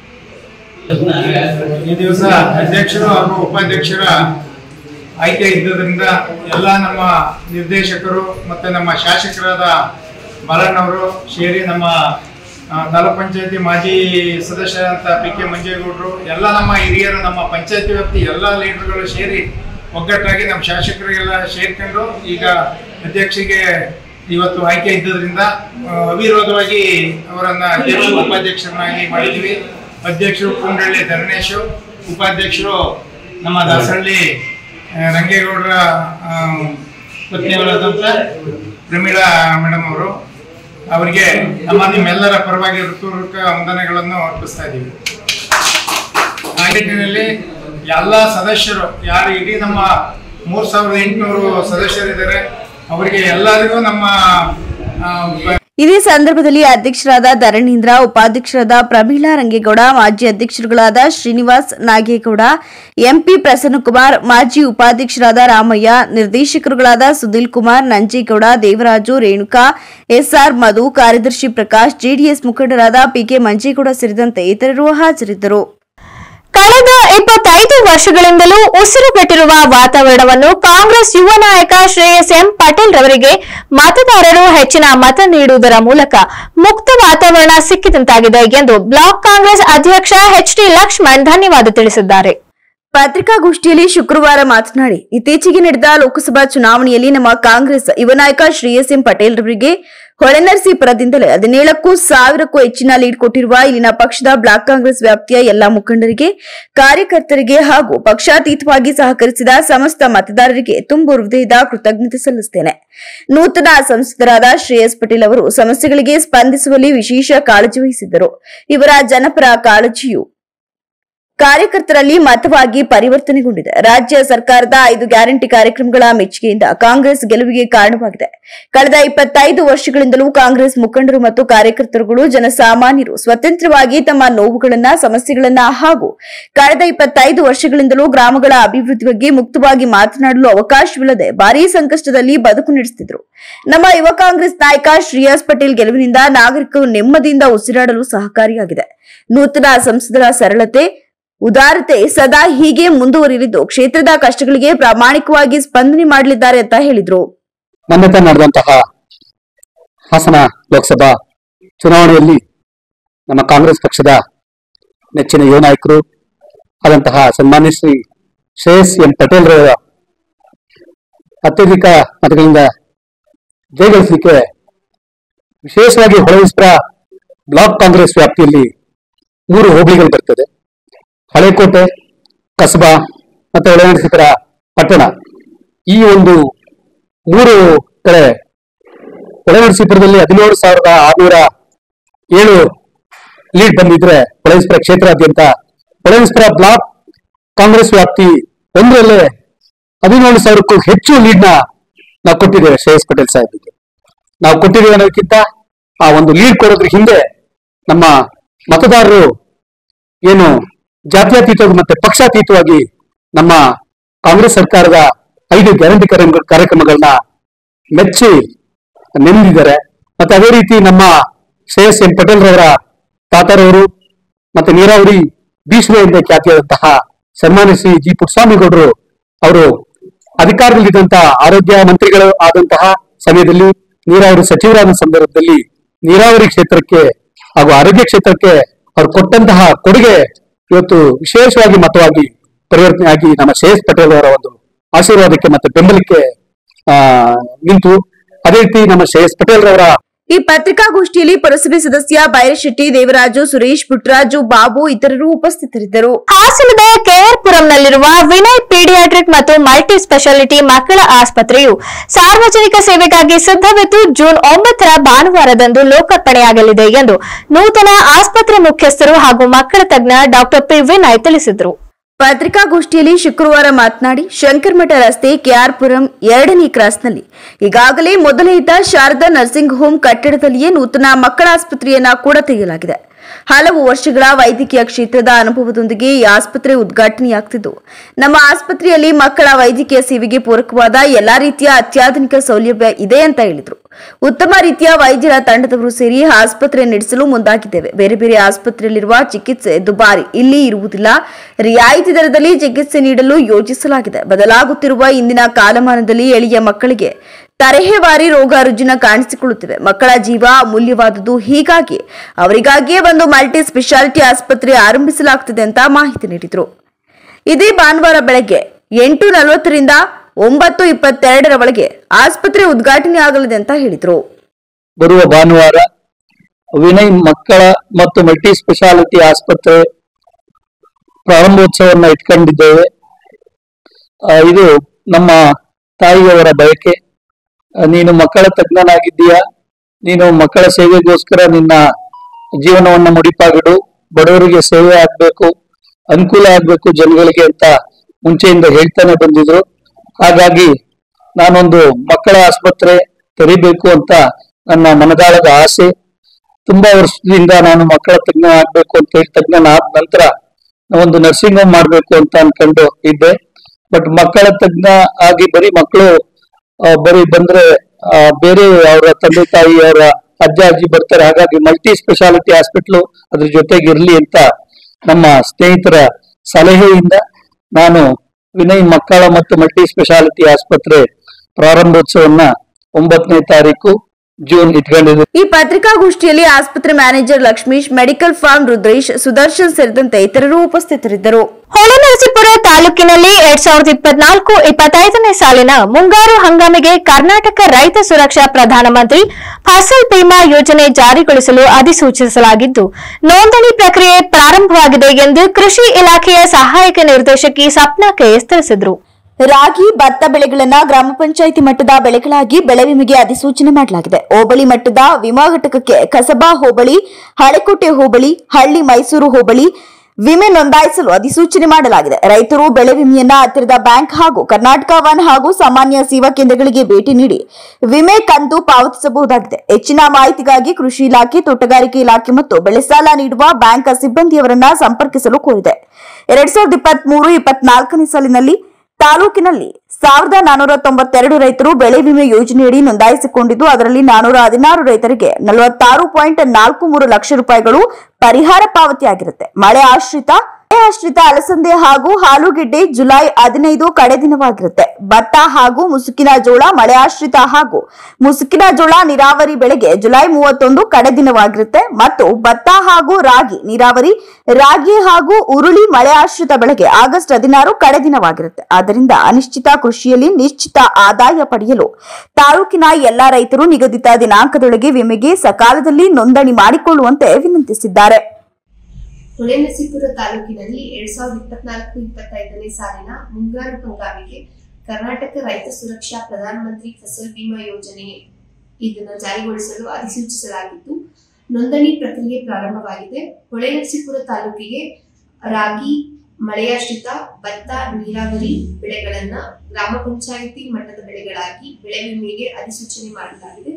ಈ ದಿವಸ ಅಧ್ಯಕ್ಷರು ಹಾಗೂ ಉಪಾಧ್ಯಕ್ಷರ ಆಯ್ಕೆ ಇದ್ದುದರಿಂದ ಎಲ್ಲ ನಮ್ಮ ನಿರ್ದೇಶಕರು ಮತ್ತೆ ನಮ್ಮ ಶಾಸಕರಾದ ಬಾಲಣ್ಣವರು ಸೇರಿ ನಮ್ಮ ಆ, ತಾಲೂಕ್ ಪಂಚಾಯತಿ ಮಾಜಿ ಸದಸ್ಯರಂತ ಪಿ ಕೆ ಮಂಜೇಗೌಡರು ಎಲ್ಲ ನಮ್ಮ ಹಿರಿಯರು ನಮ್ಮ ಪಂಚಾಯತಿ ವ್ಯಾಪ್ತಿ ಎಲ್ಲ ಲೀಡರ್ಗಳು ಸೇರಿ ಒಗ್ಗಟ್ಟಾಗಿ ನಮ್ಮ ಶಾಸಕರಿಗೆಲ್ಲ ಸೇರ್ಕೊಂಡು ಈಗ ಅಧ್ಯಕ್ಷಿಗೆ ಇವತ್ತು ಆಯ್ಕೆ ಇದ್ದದ್ರಿಂದ ಆ, ಅವಿರೋಧವಾಗಿ ಅವರನ್ನ ಅಧ್ಯಕ್ಷ ಉಪಾಧ್ಯಕ್ಷರನ್ನಾಗಿ ಮಾಡಿದ್ವಿ ಅಧ್ಯಕ್ಷರು ಕುಂಡಳ್ಳಿ ಧರಣೇಶು ಉಪಾಧ್ಯಕ್ಷರು ನಮ್ಮ ದಾಸಹಳ್ಳಿ ಆ, ರಂಗೇಗೌಡರ ಆ, ಪತ್ನಿಯವರಾದಂಥ ಪ್ರಮೀಳಾ ಮೇಡಮ್ ಅವರು ಅವರಿಗೆ ನಮ್ಮ ನಿಮ್ಮೆಲ್ಲರ ಪರವಾಗಿ ಋತುಪೂರ್ವಕ ವಂದನೆಗಳನ್ನು ಅರ್ಪಿಸ್ತಾ ಇದ್ದೀವಿ ಆ ನಿಟ್ಟಿನಲ್ಲಿ ಎಲ್ಲ ಸದಸ್ಯರು ಯಾರು ಇಡೀ ನಮ್ಮ ಮೂರ್ ಸಾವಿರದ ಎಂಟುನೂರು ಸದಸ್ಯರಿದ್ದಾರೆ ಅವರಿಗೆ ಎಲ್ಲರಿಗೂ ನಮ್ಮ ಆ, ಪ- ಇದೇ ಸಂದರ್ಭದಲ್ಲಿ ಅಧ್ಯಕ್ಷರಾದ ಧರಣೀಂದ್ರ ಉಪಾಧ್ಯಕ್ಷರಾದ ಪ್ರಮೀಳಾ ರಂಗೇಗೌಡ ಮಾಜಿ ಅಧ್ಯಕ್ಷರುಗಳಾದ ಶ್ರೀನಿವಾಸ್ ನಾಗೇಗೌಡ ಎಂಪಿ ಪ್ರಸನ್ನಕುಮಾರ್ ಮಾಜಿ ಉಪಾಧ್ಯಕ್ಷರಾದ ರಾಮಯ್ಯ ನಿರ್ದೇಶಕರುಗಳಾದ ಸುನಿಲ್ ಕುಮಾರ್ ನಂಜೇಗೌಡ ದೇವರಾಜು ರೇಣುಕಾ ಎಸ್ಆರ್ ಮಧು ಕಾರ್ಯದರ್ಶಿ ಪ್ರಕಾಶ್ ಜೆಡಿಎಸ್ ಮುಖಂಡರಾದ ಪಿಕೆ ಮಂಜೇಗೌಡ ಸೇರಿದಂತೆ ಇತರರು ಹಾಜರಿದ್ದರು ಕಳೆದ ಇಪ್ಪತ್ತೈದು ವರ್ಷಗಳಿಂದಲೂ ಉಸಿರುಗಟ್ಟಿರುವ ವಾತಾವರಣವನ್ನು ಕಾಂಗ್ರೆಸ್ ಯುವ ನಾಯಕ ಶ್ರೇಯಸ್ ಎಂ ಪಟೇಲ್ ರವರಿಗೆ ಮತದಾರರು ಹೆಚ್ಚಿನ ಮತ ನೀಡುವುದರ ಮೂಲಕ ಮುಕ್ತ ವಾತಾವರಣ ಸಿಕ್ಕಿದಂತಾಗಿದೆ ಎಂದು ಬ್ಲಾಕ್ ಕಾಂಗ್ರೆಸ್ ಅಧ್ಯಕ್ಷ ಎಚ್ ಟಿ ಲಕ್ಷ್ಮಣ್ ಧನ್ಯವಾದ ತಿಳಿಸಿದ್ದಾರೆ ಪತ್ರಿಕಾಗೋಷ್ಠಿಯಲ್ಲಿ ಶುಕ್ರವಾರ ಮಾತನಾಡಿ ಇತ್ತೀಚೆಗೆ ನಡೆದ ಲೋಕಸಭಾ ಚುನಾವಣೆಯಲ್ಲಿ ನಮ್ಮ ಕಾಂಗ್ರೆಸ್ ಯುವ ನಾಯಕ ಶ್ರೇಯಸ್ ಎಂ ಪಟೇಲ್ ರವರಿಗೆ ಹೊಳೆನರಸೀಪುರದಿಂದಲೇ ಹದಿನೇಳಕ್ಕೂ ಸಾವಿರಕ್ಕೂ ಹೆಚ್ಚಿನ ಲೀಡ್ ಕೊಟ್ಟಿರುವ ಇಲ್ಲಿನ ಪಕ್ಷದ ಬ್ಲಾಕ್ ಕಾಂಗ್ರೆಸ್ ವ್ಯಾಪ್ತಿಯ ಎಲ್ಲಾ ಮುಖಂಡರಿಗೆ ಕಾರ್ಯಕರ್ತರಿಗೆ ಹಾಗೂ ಪಕ್ಷಾತೀತವಾಗಿ ಸಹಕರಿಸಿದ ಸಮಸ್ತ ಮತದಾರರಿಗೆ ತುಂಬು ಹೃದಯದ ಕೃತಜ್ಞತೆ ಸಲ್ಲಿಸುತ್ತೇನೆ ನೂತನ ಸಂಸದರಾದ ಶ್ರೇಯಸ್ ಪಟೇಲ್ ಅವರು ಸಮಸ್ಯೆಗಳಿಗೆ ಸ್ಪಂದಿಸುವಲ್ಲಿ ವಿಶೇಷ ಕಾಳಜಿ ವಹಿಸಿದ್ದರು ಇವರ ಜನಪರ ಕಾಳಜಿಯು ಕಾರ್ಯಕರ್ತರಲ್ಲಿ ಮತವಾಗಿ ಪರಿವರ್ತನೆಗೊಂಡಿದೆ ರಾಜ್ಯ ಸರ್ಕಾರದ ಐದು ಗ್ಯಾರಂಟಿ ಕಾರ್ಯಕ್ರಮಗಳ ಮೆಚ್ಚುಗೆಯಿಂದ ಕಾಂಗ್ರೆಸ್ ಗೆಲುವಿಗೆ ಕಾರಣವಾಗಿದೆ ಕಳೆದ ಇಪ್ಪತ್ತೈದು ವರ್ಷಗಳಿಂದಲೂ ಕಾಂಗ್ರೆಸ್ ಮುಖಂಡರು ಮತ್ತು ಕಾರ್ಯಕರ್ತರುಗಳು ಜನಸಾಮಾನ್ಯರು ಸ್ವತಂತ್ರವಾಗಿ ತಮ್ಮ ನೋವುಗಳನ್ನ ಸಮಸ್ಯೆಗಳನ್ನ ಹಾಗೂ ಕಳೆದ ಇಪ್ಪತ್ತೈದು ವರ್ಷಗಳಿಂದಲೂ ಗ್ರಾಮಗಳ ಅಭಿವೃದ್ಧಿ ಬಗ್ಗೆ ಮುಕ್ತವಾಗಿ ಮಾತನಾಡಲು ಅವಕಾಶವಿಲ್ಲದೆ ಭಾರೀ ಸಂಕಷ್ಟದಲ್ಲಿ ಬದುಕು ನಡೆಸುತ್ತಿದ್ರು ನಮ್ಮ ಯುವ ಕಾಂಗ್ರೆಸ್ ನಾಯಕ ಶ್ರೇಯಸ್ ಪಟೇಲ್ ಗೆಲುವಿನಿಂದ ನಾಗರಿಕರು ನೆಮ್ಮದಿಯಿಂದ ಉಸಿರಾಡಲು ಸಹಕಾರಿಯಾಗಿದೆ ನೂತನ ಸಂಸದರ ಸರಳತೆ ಉದಾರತೆ ಸದಾ ಹೀಗೆ ಮುಂದುವರಿಲಿದ್ದು ಕ್ಷೇತ್ರದ ಕಷ್ಟಗಳಿಗೆ ಪ್ರಾಮಾಣಿಕವಾಗಿ ಸ್ಪಂದನೆ ಮಾಡಲಿದ್ದಾರೆ ಅಂತ ಹೇಳಿದ್ರು ಮೊನ್ನೆ ತಾನೇ ನಡೆದಂತಹ ಹಾಸನ ಲೋಕಸಭಾ ಚುನಾವಣೆಯಲ್ಲಿ ನಮ್ಮ ಕಾಂಗ್ರೆಸ್ ಪಕ್ಷದ ನೆಚ್ಚಿನ ಯುವ ನಾಯಕರು ಆದಂತಹ ಸನ್ಮಾನ್ಯ ಶ್ರೀ ಶ್ರೇಯಸ್ ಎಂ ಪಟೇಲ್ ರವರ ಅತ್ಯಧಿಕ ಮತಗಳಿಂದ ಜಯಗಳಿಸಲಿಕ್ಕೆ ವಿಶೇಷವಾಗಿ ಹೊಳವಿಸ್ಪುರ ಬ್ಲಾಕ್ ಕಾಂಗ್ರೆಸ್ ವ್ಯಾಪ್ತಿಯಲ್ಲಿ ಮೂರು ಹೋಬಳಿಗಳು ಬರ್ತದೆ ಹಳೆಕೋಟೆ ಕಸಬಾ ಮತ್ತು ಒಳನರಸೀಪುರ ಪಟ್ಟಣ ಈ ಒಂದು ಮೂರು ಕಡೆ ಒಳನರಸೀಪುರದಲ್ಲಿ ಹದಿನೇಳು ಸಾವಿರದ ಆರುನೂರ ಏಳು ಲೀಡ್ ಬಂದಿದ್ರೆ ಹೊಳೇಶ್ವರ ಕ್ಷೇತ್ರಾದ್ಯಂತ ಹೊಳೇಶ್ವರ ಬ್ಲಾಕ್ ಕಾಂಗ್ರೆಸ್ ವ್ಯಾಪ್ತಿ ಒಂದರಲ್ಲೇ ಹದಿನೇಳು ಸಾವಿರಕ್ಕೂ ಹೆಚ್ಚು ಲೀಡ್ನ ನಾವು ಕೊಟ್ಟಿದ್ದೇವೆ ಶ್ರೇಯಸ್ ಪಟೇಲ್ ಸಾಹೇಬ್ಗೆ ನಾವು ಕೊಟ್ಟಿದ್ದೀವಿ ಅನ್ನೋದಕ್ಕಿಂತ ಆ ಒಂದು ಲೀಡ್ ಕೊಡೋದ್ರ ಹಿಂದೆ ನಮ್ಮ ಮತದಾರರು ಏನು ಜಾತ್ಯತೀತವಾಗಿ ಮತ್ತೆ ಪಕ್ಷಾತೀತವಾಗಿ ನಮ್ಮ ಕಾಂಗ್ರೆಸ್ ಸರ್ಕಾರದ ಐದು ಗ್ಯಾರಂಟಿ ಕಾರ್ಯ- ಕಾರ್ಯಕ್ರಮಗಳನ್ನ ಮೆಚ್ಚಿ ನೆನೆದಿದ್ದಾರೆ ಮತ್ತೆ ಅದೇ ರೀತಿ ನಮ್ಮ ಶ್ರೇಯಸ್ ಎನ್ ಪಟೇಲ್ ರವರ ತಾತರವರು ಮತ್ತೆ ನೀರಾವರಿ ಭೀಷ್ಮ ಎಂದೇ ಖ್ಯಾತಿಯಾದಂತಹ ಸನ್ಮಾನ್ಯ ಶ್ರೀ ಜಿ ಪುಟ್ಟಸ್ವಾಮಿಗೌಡರು ಅವರು ಅಧಿಕಾರದಲ್ಲಿದ್ದಂತಹ ಆರೋಗ್ಯ ಮಂತ್ರಿಗಳು ಆದಂತಹ ಸಮಯದಲ್ಲಿ ನೀರಾವರಿ ಸಚಿವರಾದ ಸಂದರ್ಭದಲ್ಲಿ ನೀರಾವರಿ ಕ್ಷೇತ್ರಕ್ಕೆ ಹಾಗೂ ಆರೋಗ್ಯ ಕ್ಷೇತ್ರಕ್ಕೆ ಅವರು ಕೊಟ್ಟಂತಹ ಕೊಡುಗೆ ಇವತ್ತು ವಿಶೇಷವಾಗಿ ಮತವಾಗಿ ಪರಿವರ್ತನೆ ಆಗಿ ನಮ್ಮ ಶ್ರೇಯಸ್ ಪಟೇಲ್ ಅವರ ಒಂದು ಆಶೀರ್ವಾದಕ್ಕೆ ಮತ್ತೆ ಬೆಂಬಲಕ್ಕೆ ಆ ನಿಂತು ಅದೇ ರೀತಿ ನಮ್ಮ ಶ್ರೇಯಸ್ ಪಟೇಲ್ ರವರ ಈ ಪತ್ರಿಕಾಗೋಷ್ಠಿಯಲ್ಲಿ ಪುರಸಭೆ ಸದಸ್ಯ ಬೈರಶೆಟ್ಟಿ ದೇವರಾಜು ಸುರೇಶ್ ಪುಟ್ಟರಾಜು ಬಾಬು ಇತರರು ಉಪಸ್ಥಿತರಿದ್ದರು ಹಾಸನದ ಕೆಆರ್ಪುರಂನಲ್ಲಿರುವ ವಿನಯ್ ಪೀಡಿಯಾಟ್ರಿಕ್ ಮತ್ತು ಮಲ್ಟಿ ಸ್ಪೆಷಾಲಿಟಿ ಮಕ್ಕಳ ಆಸ್ಪತ್ರೆಯು ಸಾರ್ವಜನಿಕ ಸೇವೆಗಾಗಿ ಸಿದ್ಧವಿದ್ದು ಜೂನ್ ಒಂಬತ್ತರ ಭಾನುವಾರದಂದು ಲೋಕಾರ್ಪಣೆಯಾಗಲಿದೆ ಎಂದು ನೂತನ ಆಸ್ಪತ್ರೆ ಮುಖ್ಯಸ್ಥರು ಹಾಗೂ ಮಕ್ಕಳ ತಜ್ಞ ಡಾಕ್ಟರ್ ಪಿ ವಿನಯ್ ತಿಳಿಸಿದರು ಪತ್ರಿಕಾಗೋಷ್ಠಿಯಲ್ಲಿ ಶುಕ್ರವಾರ ಮಾತನಾಡಿ ಶಂಕರಮಠ ರಸ್ತೆ ಕೆಆರ್ಪುರಂ ಎರಡನೇ ಕ್ರಾಸ್ನಲ್ಲಿ ಈಗಾಗಲೇ ಮೊದಲೇ ಇದ್ದ ಶಾರದಾ ನರ್ಸಿಂಗ್ ಹೋಮ್ ಕಟ್ಟಡದಲ್ಲಿಯೇ ನೂತನ ಮಕ್ಕಳ ಆಸ್ಪತ್ರೆಯನ್ನ ಕೂಡ ತೆಗೆಯಲಾಗಿದೆ ಹಲವು ವರ್ಷಗಳ ವೈದ್ಯಕೀಯ ಕ್ಷೇತ್ರದ ಅನುಭವದೊಂದಿಗೆ ಈ ಆಸ್ಪತ್ರೆ ಉದ್ಘಾಟನೆಯಾಗ್ತಿದ್ದು ನಮ್ಮ ಆಸ್ಪತ್ರೆಯಲ್ಲಿ ಮಕ್ಕಳ ವೈದ್ಯಕೀಯ ಸೇವೆಗೆ ಪೂರಕವಾದ ಎಲ್ಲಾ ರೀತಿಯ ಅತ್ಯಾಧುನಿಕ ಸೌಲಭ್ಯ ಇದೆ ಅಂತ ಹೇಳಿದ್ರು ಉತ್ತಮ ರೀತಿಯ ವೈದ್ಯರ ತಂಡದವರು ಸೇರಿ ಆಸ್ಪತ್ರೆ ನಡೆಸಲು ಮುಂದಾಗಿದ್ದೇವೆ ಬೇರೆ ಬೇರೆ ಆಸ್ಪತ್ರೆಯಲ್ಲಿರುವ ಚಿಕಿತ್ಸೆ ದುಬಾರಿ ಇಲ್ಲಿ ಇರುವುದಿಲ್ಲ ರಿಯಾಯಿತಿ ದರದಲ್ಲಿ ಚಿಕಿತ್ಸೆ ನೀಡಲು ಯೋಜಿಸಲಾಗಿದೆ ಬದಲಾಗುತ್ತಿರುವ ಇಂದಿನ ಕಾಲಮಾನದಲ್ಲಿ ಎಳೆಯ ಮಕ್ಕಳಿಗೆ ತರಹೇವಾರಿ ರೋಗ ರುಜಿನ ಕಾಣಿಸಿಕೊಳ್ಳುತ್ತಿವೆ ಮಕ್ಕಳ ಜೀವ ಅಮೂಲ್ಯವಾದುದು ಹೀಗಾಗಿ ಅವರಿಗಾಗಿಯೇ ಒಂದು ಮಲ್ಟಿ ಸ್ಪೆಷಾಲಿಟಿ ಆಸ್ಪತ್ರೆ ಆರಂಭಿಸಲಾಗುತ್ತಿದೆ ಅಂತ ಮಾಹಿತಿ ನೀಡಿದರು ಇದೇ ಭಾನುವಾರ ಬೆಳಗ್ಗೆ ಎಂಟು ನಲವತ್ತರಿಂದ ಒಂಬತ್ತು ಇಪ್ಪತ್ತೆರಡರ ಒಳಗೆ ಆಸ್ಪತ್ರೆ ಉದ್ಘಾಟನೆ ಆಗಲಿದೆ ಅಂತ ಹೇಳಿದರು ಬರುವ ಭಾನುವಾರ ವಿನಯ್ ಮಕ್ಕಳ ಮತ್ತು ಮಲ್ಟಿ ಸ್ಪೆಷಾಲಿಟಿ ಆಸ್ಪತ್ರೆ ಪ್ರಾರಂಭೋತ್ಸವವನ್ನು ಇಟ್ಕೊಂಡಿದ್ದೇವೆ ಆ, ಇದು ನಮ್ಮ ತಾಯಿಯವರ ಬಯಕೆ ಆ, ನೀನು ಮಕ್ಕಳ ತಜ್ಞನಾಗಿದ್ದೀಯಾ ನೀನು ಮಕ್ಕಳ ಸೇವೆಗೋಸ್ಕರ ನಿನ್ನ ಜೀವನವನ್ನ ಮುಡಿಪಾಗಿಡು ಬಡವರಿಗೆ ಸೇವೆ ಆಗ್ಬೇಕು ಅನುಕೂಲ ಆಗ್ಬೇಕು ಜನಗಳಿಗೆ ಅಂತ ಮುಂಚೆಯಿಂದ ಹೇಳ್ತಾನೆ ಬಂದಿದ್ರು ಹಾಗಾಗಿ ನಾನೊಂದು ಮಕ್ಕಳ ಆಸ್ಪತ್ರೆ ತೆರಿಬೇಕು ಅಂತ ನನ್ನ ಮನದಾಳದ ಆಸೆ ತುಂಬಾ ವರ್ಷದಿಂದ ನಾನು ಮಕ್ಕಳ ತಜ್ಞ ಆಗ್ಬೇಕು ಅಂತ ಹೇಳಿ ತಜ್ಞನಾದ ನಂತರ ಒಂದು ನರ್ಸಿಂಗ್ ಹೋಮ್ ಮಾಡ್ಬೇಕು ಅಂತ ಅನ್ಕೊಂಡು ಇದ್ದೆ ಬಟ್ ಮಕ್ಕಳ ತಜ್ಞ ಆಗಿ ಬರೀ ಮಕ್ಕಳು ಬರೀ ಬಂದ್ರೆ ಆ, ಬೇರೆ ಅವರ ತಂದೆ ತಾಯಿ ಅವರ ಅಜ್ಜ ಅಜ್ಜಿ ಬರ್ತಾರೆ ಹಾಗಾಗಿ ಮಲ್ಟಿ ಸ್ಪೆಷಾಲಿಟಿ ಹಾಸ್ಪಿಟ್ಲು ಅದ್ರ ಜೊತೆಗೆ ಇರ್ಲಿ ಅಂತ ನಮ್ಮ ಸ್ನೇಹಿತರ ಸಲಹೆಯಿಂದ ನಾನು ವಿನಯ್ ಮಕ್ಕಳ ಮತ್ತು ಮಲ್ಟಿ ಸ್ಪೆಷಾಲಿಟಿ ಆಸ್ಪತ್ರೆ ಪ್ರಾರಂಭೋತ್ಸವನ್ನ ಒಂಬತ್ತನೇ ತಾರೀಕು ಜೂನ್ ಇಟ್ಕೊಂಡಿದ್ದೀವಿ ಈ ಪತ್ರಿಕಾಗೋಷ್ಠಿಯಲ್ಲಿ ಆಸ್ಪತ್ರೆ manager Lakshmish medical pharm Rudresh Sudarshan ಸೇರಿದಂತೆ ಇತರರು ಉಪಸ್ಥಿತರಿದ್ದರು ಹೊಳೆನರಸೀಪುರ ತಾಲೂಕಿನಲ್ಲಿ ಎರಡ್ ಸಾವಿರದ ಇಪ್ಪತ್ನಾಲ್ಕು ಇಪ್ಪತ್ತೈದನೇ ಸಾಲಿನ ಮುಂಗಾರು ಹಂಗಾಮಿಗೆ ಕರ್ನಾಟಕ ರೈತ ಸುರಕ್ಷಾ ಪ್ರಧಾನಮಂತ್ರಿ ಫಸಲ್ ಬಿಮಾ ಯೋಜನೆ ಜಾರಿಗೊಳಿಸಲು ಅಧಿಸೂಚಿಸಲಾಗಿದ್ದು ನೋಂದಣಿ ಪ್ರಕ್ರಿಯೆ ಪ್ರಾರಂಭವಾಗಿದೆ ಎಂದು ಕೃಷಿ ಇಲಾಖೆಯ ಸಹಾಯಕ ನಿರ್ದೇಶಕಿ ಸಪ್ನಾ ಕೆಎಸ್ ತಿಳಿಸಿದರು ರಾಗಿ ಭತ್ತ ಬೆಳೆಗಳನ್ನ ಗ್ರಾಮ ಪಂಚಾಯಿತಿ ಮಟ್ಟದ ಬೆಳೆಗಳಾಗಿ ಬೆಳೆ ವಿಮೆಗೆ ಅಧಿಸೂಚನೆ ಮಾಡಲಾಗಿದೆ ಹೋಬಳಿ ಮಟ್ಟದ ವಿಮಾ ಘಟಕಕ್ಕೆ ಕಸಬಾ ಹೋಬಳಿ ಹಳೆಕೋಟೆ ಹೋಬಳಿ ಹಳ್ಳಿ ಮೈಸೂರು ಹೋಬಳಿ ವಿಮೆ ನೋಂದಾಯಿಸಲು ಅಧಿಸೂಚನೆ ಮಾಡಲಾಗಿದೆ ರೈತರು ಬೆಳೆ ವಿಮೆಯನ್ನ ಹತ್ತಿರದ ಬ್ಯಾಂಕ್ ಹಾಗೂ ಕರ್ನಾಟಕ ವನ್ ಹಾಗೂ ಸಾಮಾನ್ಯ ಸೇವಾ ಕೇಂದ್ರಗಳಿಗೆ ಭೇಟಿ ನೀಡಿ ವಿಮೆ ಕಂತು ಪಾವತಿಸಬಹುದಾಗಿದೆ ಹೆಚ್ಚಿನ ಮಾಹಿತಿಗಾಗಿ ಕೃಷಿ ಇಲಾಖೆ ತೋಟಗಾರಿಕೆ ಇಲಾಖೆ ಮತ್ತು ಬೆಳೆ ಸಾಲ ನೀಡುವ ಬ್ಯಾಂಕ್ ಸಿಬ್ಬಂದಿಯವರನ್ನ ಸಂಪರ್ಕಿಸಲು ಕೋರಿದೆ ಎರಡ್ ಸಾವಿರದ ಇಪ್ಪತ್ತ್ ಮೂರು ಇಪ್ಪತ್ನಾಲ್ಕನೇ ಸಾಲಿನಲ್ಲಿ ತಾಲೂಕಿನಲ್ಲಿ ಸಾವಿರದ ನಾನೂರ ತೊಂಬತ್ತೆರಡು ರೈತರು ಬೆಳೆ ವಿಮೆ ಯೋಜನೆಯಡಿ ನೋಂದಾಯಿಸಿಕೊಂಡಿದ್ದು ಅದರಲ್ಲಿ ನಾನೂರ ಹದಿನಾರು ರೈತರಿಗೆ ನಲವತ್ತಾರು ಪಾಯಿಂಟ್ ನಾಲ್ಕು ಮೂರು ಲಕ್ಷ ರೂಪಾಯಿಗಳು ಪರಿಹಾರ ಪಾವತಿಯಾಗಿರುತ್ತೆ ಮಳೆ ಆಶ್ರಿತ ಮಳೆ ಆಶ್ರಿತ ಅಲಸಂದೆ ಹಾಗೂ ಆಲೂಗೆಡ್ಡೆ ಜುಲೈ ಹದಿನೈದು ಕಡೆ ದಿನವಾಗಿರುತ್ತೆ ಭತ್ತ ಹಾಗೂ ಮುಸುಕಿನ ಜೋಳ ಮಳೆ ಆಶ್ರಿತ ಹಾಗೂ ಮುಸುಕಿನ ಜೋಳ ನೀರಾವರಿ ಬೆಳೆಗೆ ಜುಲೈ ಮೂವತ್ತೊಂದು ಕಡೆ ದಿನವಾಗಿರುತ್ತೆ ಮತ್ತು ಭತ್ತ ಹಾಗೂ ರಾಗಿ ನೀರಾವರಿ ರಾಗಿ ಹಾಗೂ ಉರುಳಿ ಮಳೆ ಆಶ್ರಿತ ಬೆಳೆಗೆ ಆಗಸ್ಟ್ ಹದಿನಾರು ಕಡೆ ದಿನವಾಗಿರುತ್ತೆ ಆದ್ದರಿಂದ ಅನಿಶ್ಚಿತ ಕೃಷಿಯಲ್ಲಿ ನಿಶ್ಚಿತ ಆದಾಯ ಪಡೆಯಲು ತಾಲೂಕಿನ ಎಲ್ಲಾ ರೈತರು ನಿಗದಿತ ದಿನಾಂಕದೊಳಗೆ ವಿಮೆಗೆ ಸಕಾಲದಲ್ಲಿ ನೋಂದಣಿ ಮಾಡಿಕೊಳ್ಳುವಂತೆ ವಿನಂತಿಸಿದ್ದಾರೆ ಹೊಳೆನರಸೀಪುರ ತಾಲೂಕಿನಲ್ಲಿ ಎರಡ್ ಸಾವಿರದ ಇಪ್ಪತ್ನಾಲ್ಕು ಇಪ್ಪತ್ತೈದನೇ ಸಾಲಿನ ಮುಂಗಾರು ಹಂಗಾಮಿಗೆ ಕರ್ನಾಟಕ ರೈತ ಸುರಕ್ಷಾ ಪ್ರಧಾನಮಂತ್ರಿ ಫಸಲ್ ಬಿಮಾ ಯೋಜನೆ ಇದನ್ನು ಜಾರಿಗೊಳಿಸಲು ಅಧಿಸೂಚಿಸಲಾಗಿದ್ದು ನೋಂದಣಿ ಪ್ರಕ್ರಿಯೆ ಪ್ರಾರಂಭವಾಗಿದೆ ಹೊಳೆನರಸೀಪುರ ತಾಲೂಕಿಗೆ ರಾಗಿ ಮಳೆಯಾಶ್ರಿತ ಭತ್ತ ನೀರಾವರಿ ಬೆಳೆಗಳನ್ನ ಗ್ರಾಮ ಪಂಚಾಯಿತಿ ಮಟ್ಟದ ಬೆಳೆಗಳಾಗಿ ಬೆಳೆ ವಿಮೆಗೆ ಅಧಿಸೂಚನೆ ಮಾಡಲಾಗಿದೆ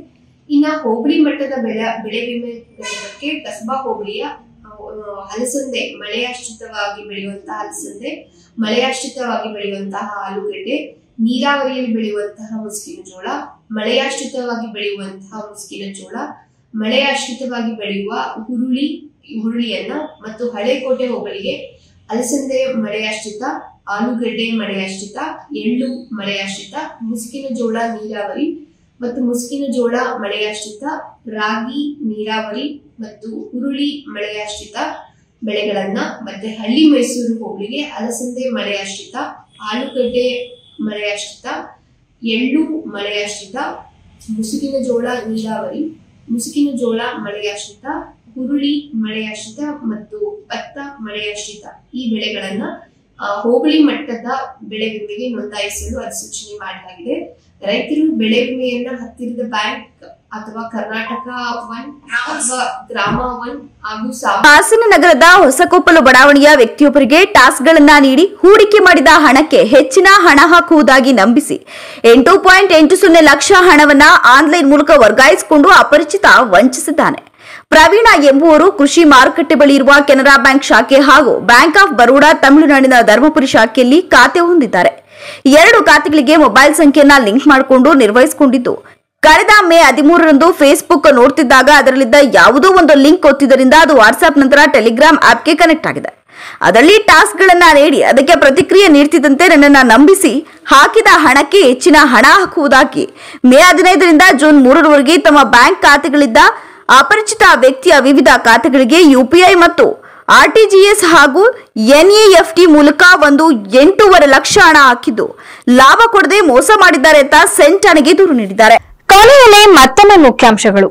ಇನ್ನ ಹೋಬಳಿ ಮಟ್ಟದ ಬೆಳೆ ಬೆಳೆ ವಿಮೆ ಘಟಕಕ್ಕೆ ಕಸಬಾ ಹೋಬಳಿಯ ಅಹ್, ಹಲಸಂದೆ ಮಳೆಯಾಶ್ರಿತವಾಗಿ ಬೆಳೆಯುವಂತಹ ಹಲಸಂದೆ ಮಳೆಯಾಶ್ರಿತವಾಗಿ ಬೆಳೆಯುವಂತಹ ಆಲೂಗಡ್ಡೆ ನೀರಾವರಿಯಲ್ಲಿ ಬೆಳೆಯುವಂತಹ ಮುಸ್ಕಿನ ಜೋಳ ಮಳೆಯಾಶ್ರಿತವಾಗಿ ಬೆಳೆಯುವಂತಹ ಮುಸ್ಕಿನ ಜೋಳ ಮಳೆಯಾಶ್ರಿತವಾಗಿ ಬೆಳೆಯುವ ಹುರುಳಿ ಹುರುಳಿಯನ್ನ ಮತ್ತು ಹಳೆಕೋಟೆ ಹೋಬಳಿಗೆ ಅಲಸಂದೆ ಮಳೆಯಾಶ್ರಿತ ಆಲೂಗಡ್ಡೆ ಮಳೆಯಾಶ್ರಿತ ಎಳ್ಳು ಮಳೆಯಾಶ್ರಿತ ಮುಸುಕಿನ ಜೋಳ ನೀರಾವರಿ ಮತ್ತು ಮುಸುಕಿನ ಜೋಳ ಮಳೆಯಾಶ್ರಿತ ರಾಗಿ ನೀರಾವರಿ ಮತ್ತು ಹುರುಳಿ ಮಳೆಯಾಶ್ರಿತ ಬೆಳೆಗಳನ್ನ ಮತ್ತೆ ಹಳ್ಳಿ ಮೈಸೂರು ಹೋಬಳಿಗೆ ಅಲಸಂದೆ ಮಳೆಯಾಶ್ರಿತ ಆಲೂಗಡ್ಡೆ ಮಳೆಯಾಶ್ರಿತ ಎಳ್ಳು ಮಳೆಯಾಶ್ರಿತ ಮುಸುಕಿನ ಜೋಳ ನೀರಾವರಿ ಮುಸುಕಿನ ಜೋಳ ಮಳೆಯಾಶ್ರಿತ ಹುರುಳಿ ಮಳೆಯಾಶ್ರಿತ ಮತ್ತು ಭತ್ತ ಮಳೆಯಾಶ್ರಿತ ಈ ಬೆಳೆಗಳನ್ನ ಆ, ಹೋಬಳಿ ಮಟ್ಟದ ಬೆಳೆ ವಿಮೆಗೆ ನೋಂದಾಯಿಸಲು ಅಧಿಸೂಚನೆ ಮಾಡಲಾಗಿದೆ ರೈತರು ಬೆಳೆ ವಿಮೆಯನ್ನ ಹತ್ತಿರದ ಬ್ಯಾಂಕ್ ಅಥವಾ ಕರ್ನಾಟಕ ಒನ್ ಅಥವಾ ಗ್ರಾಮ ಒನ್ ಹಾಗೂ ಸಾವ ಹಾಸನ ನಗರದ ಹೊಸಕೊಪ್ಪಲು ಬಡಾವಣೆಯ ವ್ಯಕ್ತಿಯೊಬ್ಬರಿಗೆ ಟಾಸ್ಕ್ಗಳನ್ನ ನೀಡಿ ಹೂಡಿಕೆ ಮಾಡಿದ ಹಣಕ್ಕೆ ಹೆಚ್ಚಿನ ಹಣ ಹಾಕುವುದಾಗಿ ನಂಬಿಸಿ ಎಂಟು ಪಾಯಿಂಟ್ ಎಂಟು ಸೊನ್ನೆ ಲಕ್ಷ ಹಣವನ್ನ ಆನ್ಲೈನ್ ಮೂಲಕ ವರ್ಗಾಯಿಸಿಕೊಂಡು ಅಪರಿಚಿತ ವಂಚಿಸಿದ್ದಾನೆ ಪ್ರವೀಣ ಎಂಬುವರು ಕೃಷಿ ಮಾರುಕಟ್ಟೆ ಬಳಿ ಇರುವ ಕೆನರಾ ಬ್ಯಾಂಕ್ ಶಾಖೆ ಹಾಗೂ ಬ್ಯಾಂಕ್ ಆಫ್ ಬರೋಡಾ ತಮಿಳುನಾಡಿನ ಧರ್ಮಪುರಿ ಶಾಖೆಯಲ್ಲಿ ಖಾತೆ ಹೊಂದಿದ್ದಾರೆ ಎರಡು ಖಾತೆಗಳಿಗೆ ಮೊಬೈಲ್ ಸಂಖ್ಯೆಯನ್ನ ಲಿಂಕ್ ಮಾಡಿಕೊಂಡು ನಿರ್ವಹಿಸಿಕೊಂಡಿದ್ದು ಕಳೆದ ಮೇ ಹದಿಮೂರರಂದು ಫೇಸ್ಬುಕ್ ನೋಡ್ತಿದ್ದಾಗ ಅದರಲ್ಲಿದ್ದ ಯಾವುದೋ ಒಂದು ಲಿಂಕ್ ಒತ್ತಿದ್ದರಿಂದ ಅದು ವಾಟ್ಸ್ಆಪ್ ನಂತರ ಟೆಲಿಗ್ರಾಮ್ ಆಪ್ಗೆ ಕನೆಕ್ಟ್ ಆಗಿದೆ ಅದರಲ್ಲಿ ಟಾಸ್ಕ್ ಗಳನ್ನ ನೀಡಿ ಅದಕ್ಕೆ ಪ್ರತಿಕ್ರಿಯೆ ನೀಡ್ತಿದ್ದಂತೆ ನನ್ನನ್ನ ನಂಬಿಸಿ ಹಾಕಿದ ಹಣಕ್ಕೆ ಹೆಚ್ಚಿನ ಹಣ ಹಾಕುವುದಾಗಿ ಮೇ ಹದಿನೈದರಿಂದ ಜೂನ್ ಮೂರರವರೆಗೆ ತಮ್ಮ ಬ್ಯಾಂಕ್ ಖಾತೆಗಳಿದ್ದ ಅಪರಿಚಿತ ವ್ಯಕ್ತಿಯ ವಿವಿಧ ಖಾತೆಗಳಿಗೆ ಯುಪಿಐ ಮತ್ತು ಆರ್ಟಿಜಿಎಸ್ ಹಾಗೂ ಎನ್ಇಎಫ್ಟಿ ಮೂಲಕ ಒಂದು ಎಂಟೂವರೆ ಲಕ್ಷ ಹಣ ಹಾಕಿದ್ದು ಲಾಭ ಕೊಡದೆ ಮೋಸ ಮಾಡಿದ್ದಾರೆ ಅಂತ ಸೆಂಟ್ ಠಾಣೆಗೆ ದೂರು ನೀಡಿದ್ದಾರೆ ಕೊನೆಯಲ್ಲಿ ಮತ್ತೊಮ್ಮೆ ಮುಖ್ಯಾಂಶಗಳು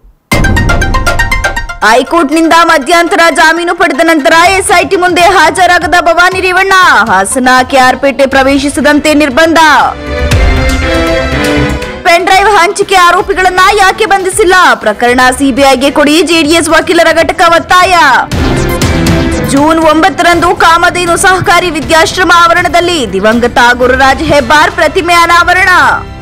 ಹೈಕೋರ್ಟ್ನಿಂದ ಮಧ್ಯಂತರ ಜಾಮೀನು ಪಡೆದ ನಂತರ ಎಸ್ಐಟಿ ಮುಂದೆ ಹಾಜರಾಗದ ಭವಾನಿ ರೇವಣ್ಣ ಹಾಸನ ಕೆಆರ್ಪೇಟೆ ಪ್ರವೇಶಿಸದಂತೆ ನಿರ್ಬಂಧ ಪೆನ್ ಡ್ರೈವ್ ಹಂಚಿಕೆ ಆರೋಪಿಗಳನ್ನ ಯಾಕೆ ಬಂಧಿಸಿಲ್ಲ ಪ್ರಕರಣ ಸಿಬಿಐಗೆ ಕೊಡಿ ಜೆಡಿಎಸ್ ವಕೀಲರ ಘಟಕ ಒತ್ತಾಯ ಜೂನ್ ಒಂಬತ್ತರಂದು ಕಾಮಧೇನು ಸಹಕಾರಿ ವಿದ್ಯಾಶ್ರಮ ಆವರಣದಲ್ಲಿ ದಿವಂಗತ ಗುರುರಾಜ್ ಹೆಬ್ಬಾರ್ ಪ್ರತಿಮೆ ಅನಾವರಣ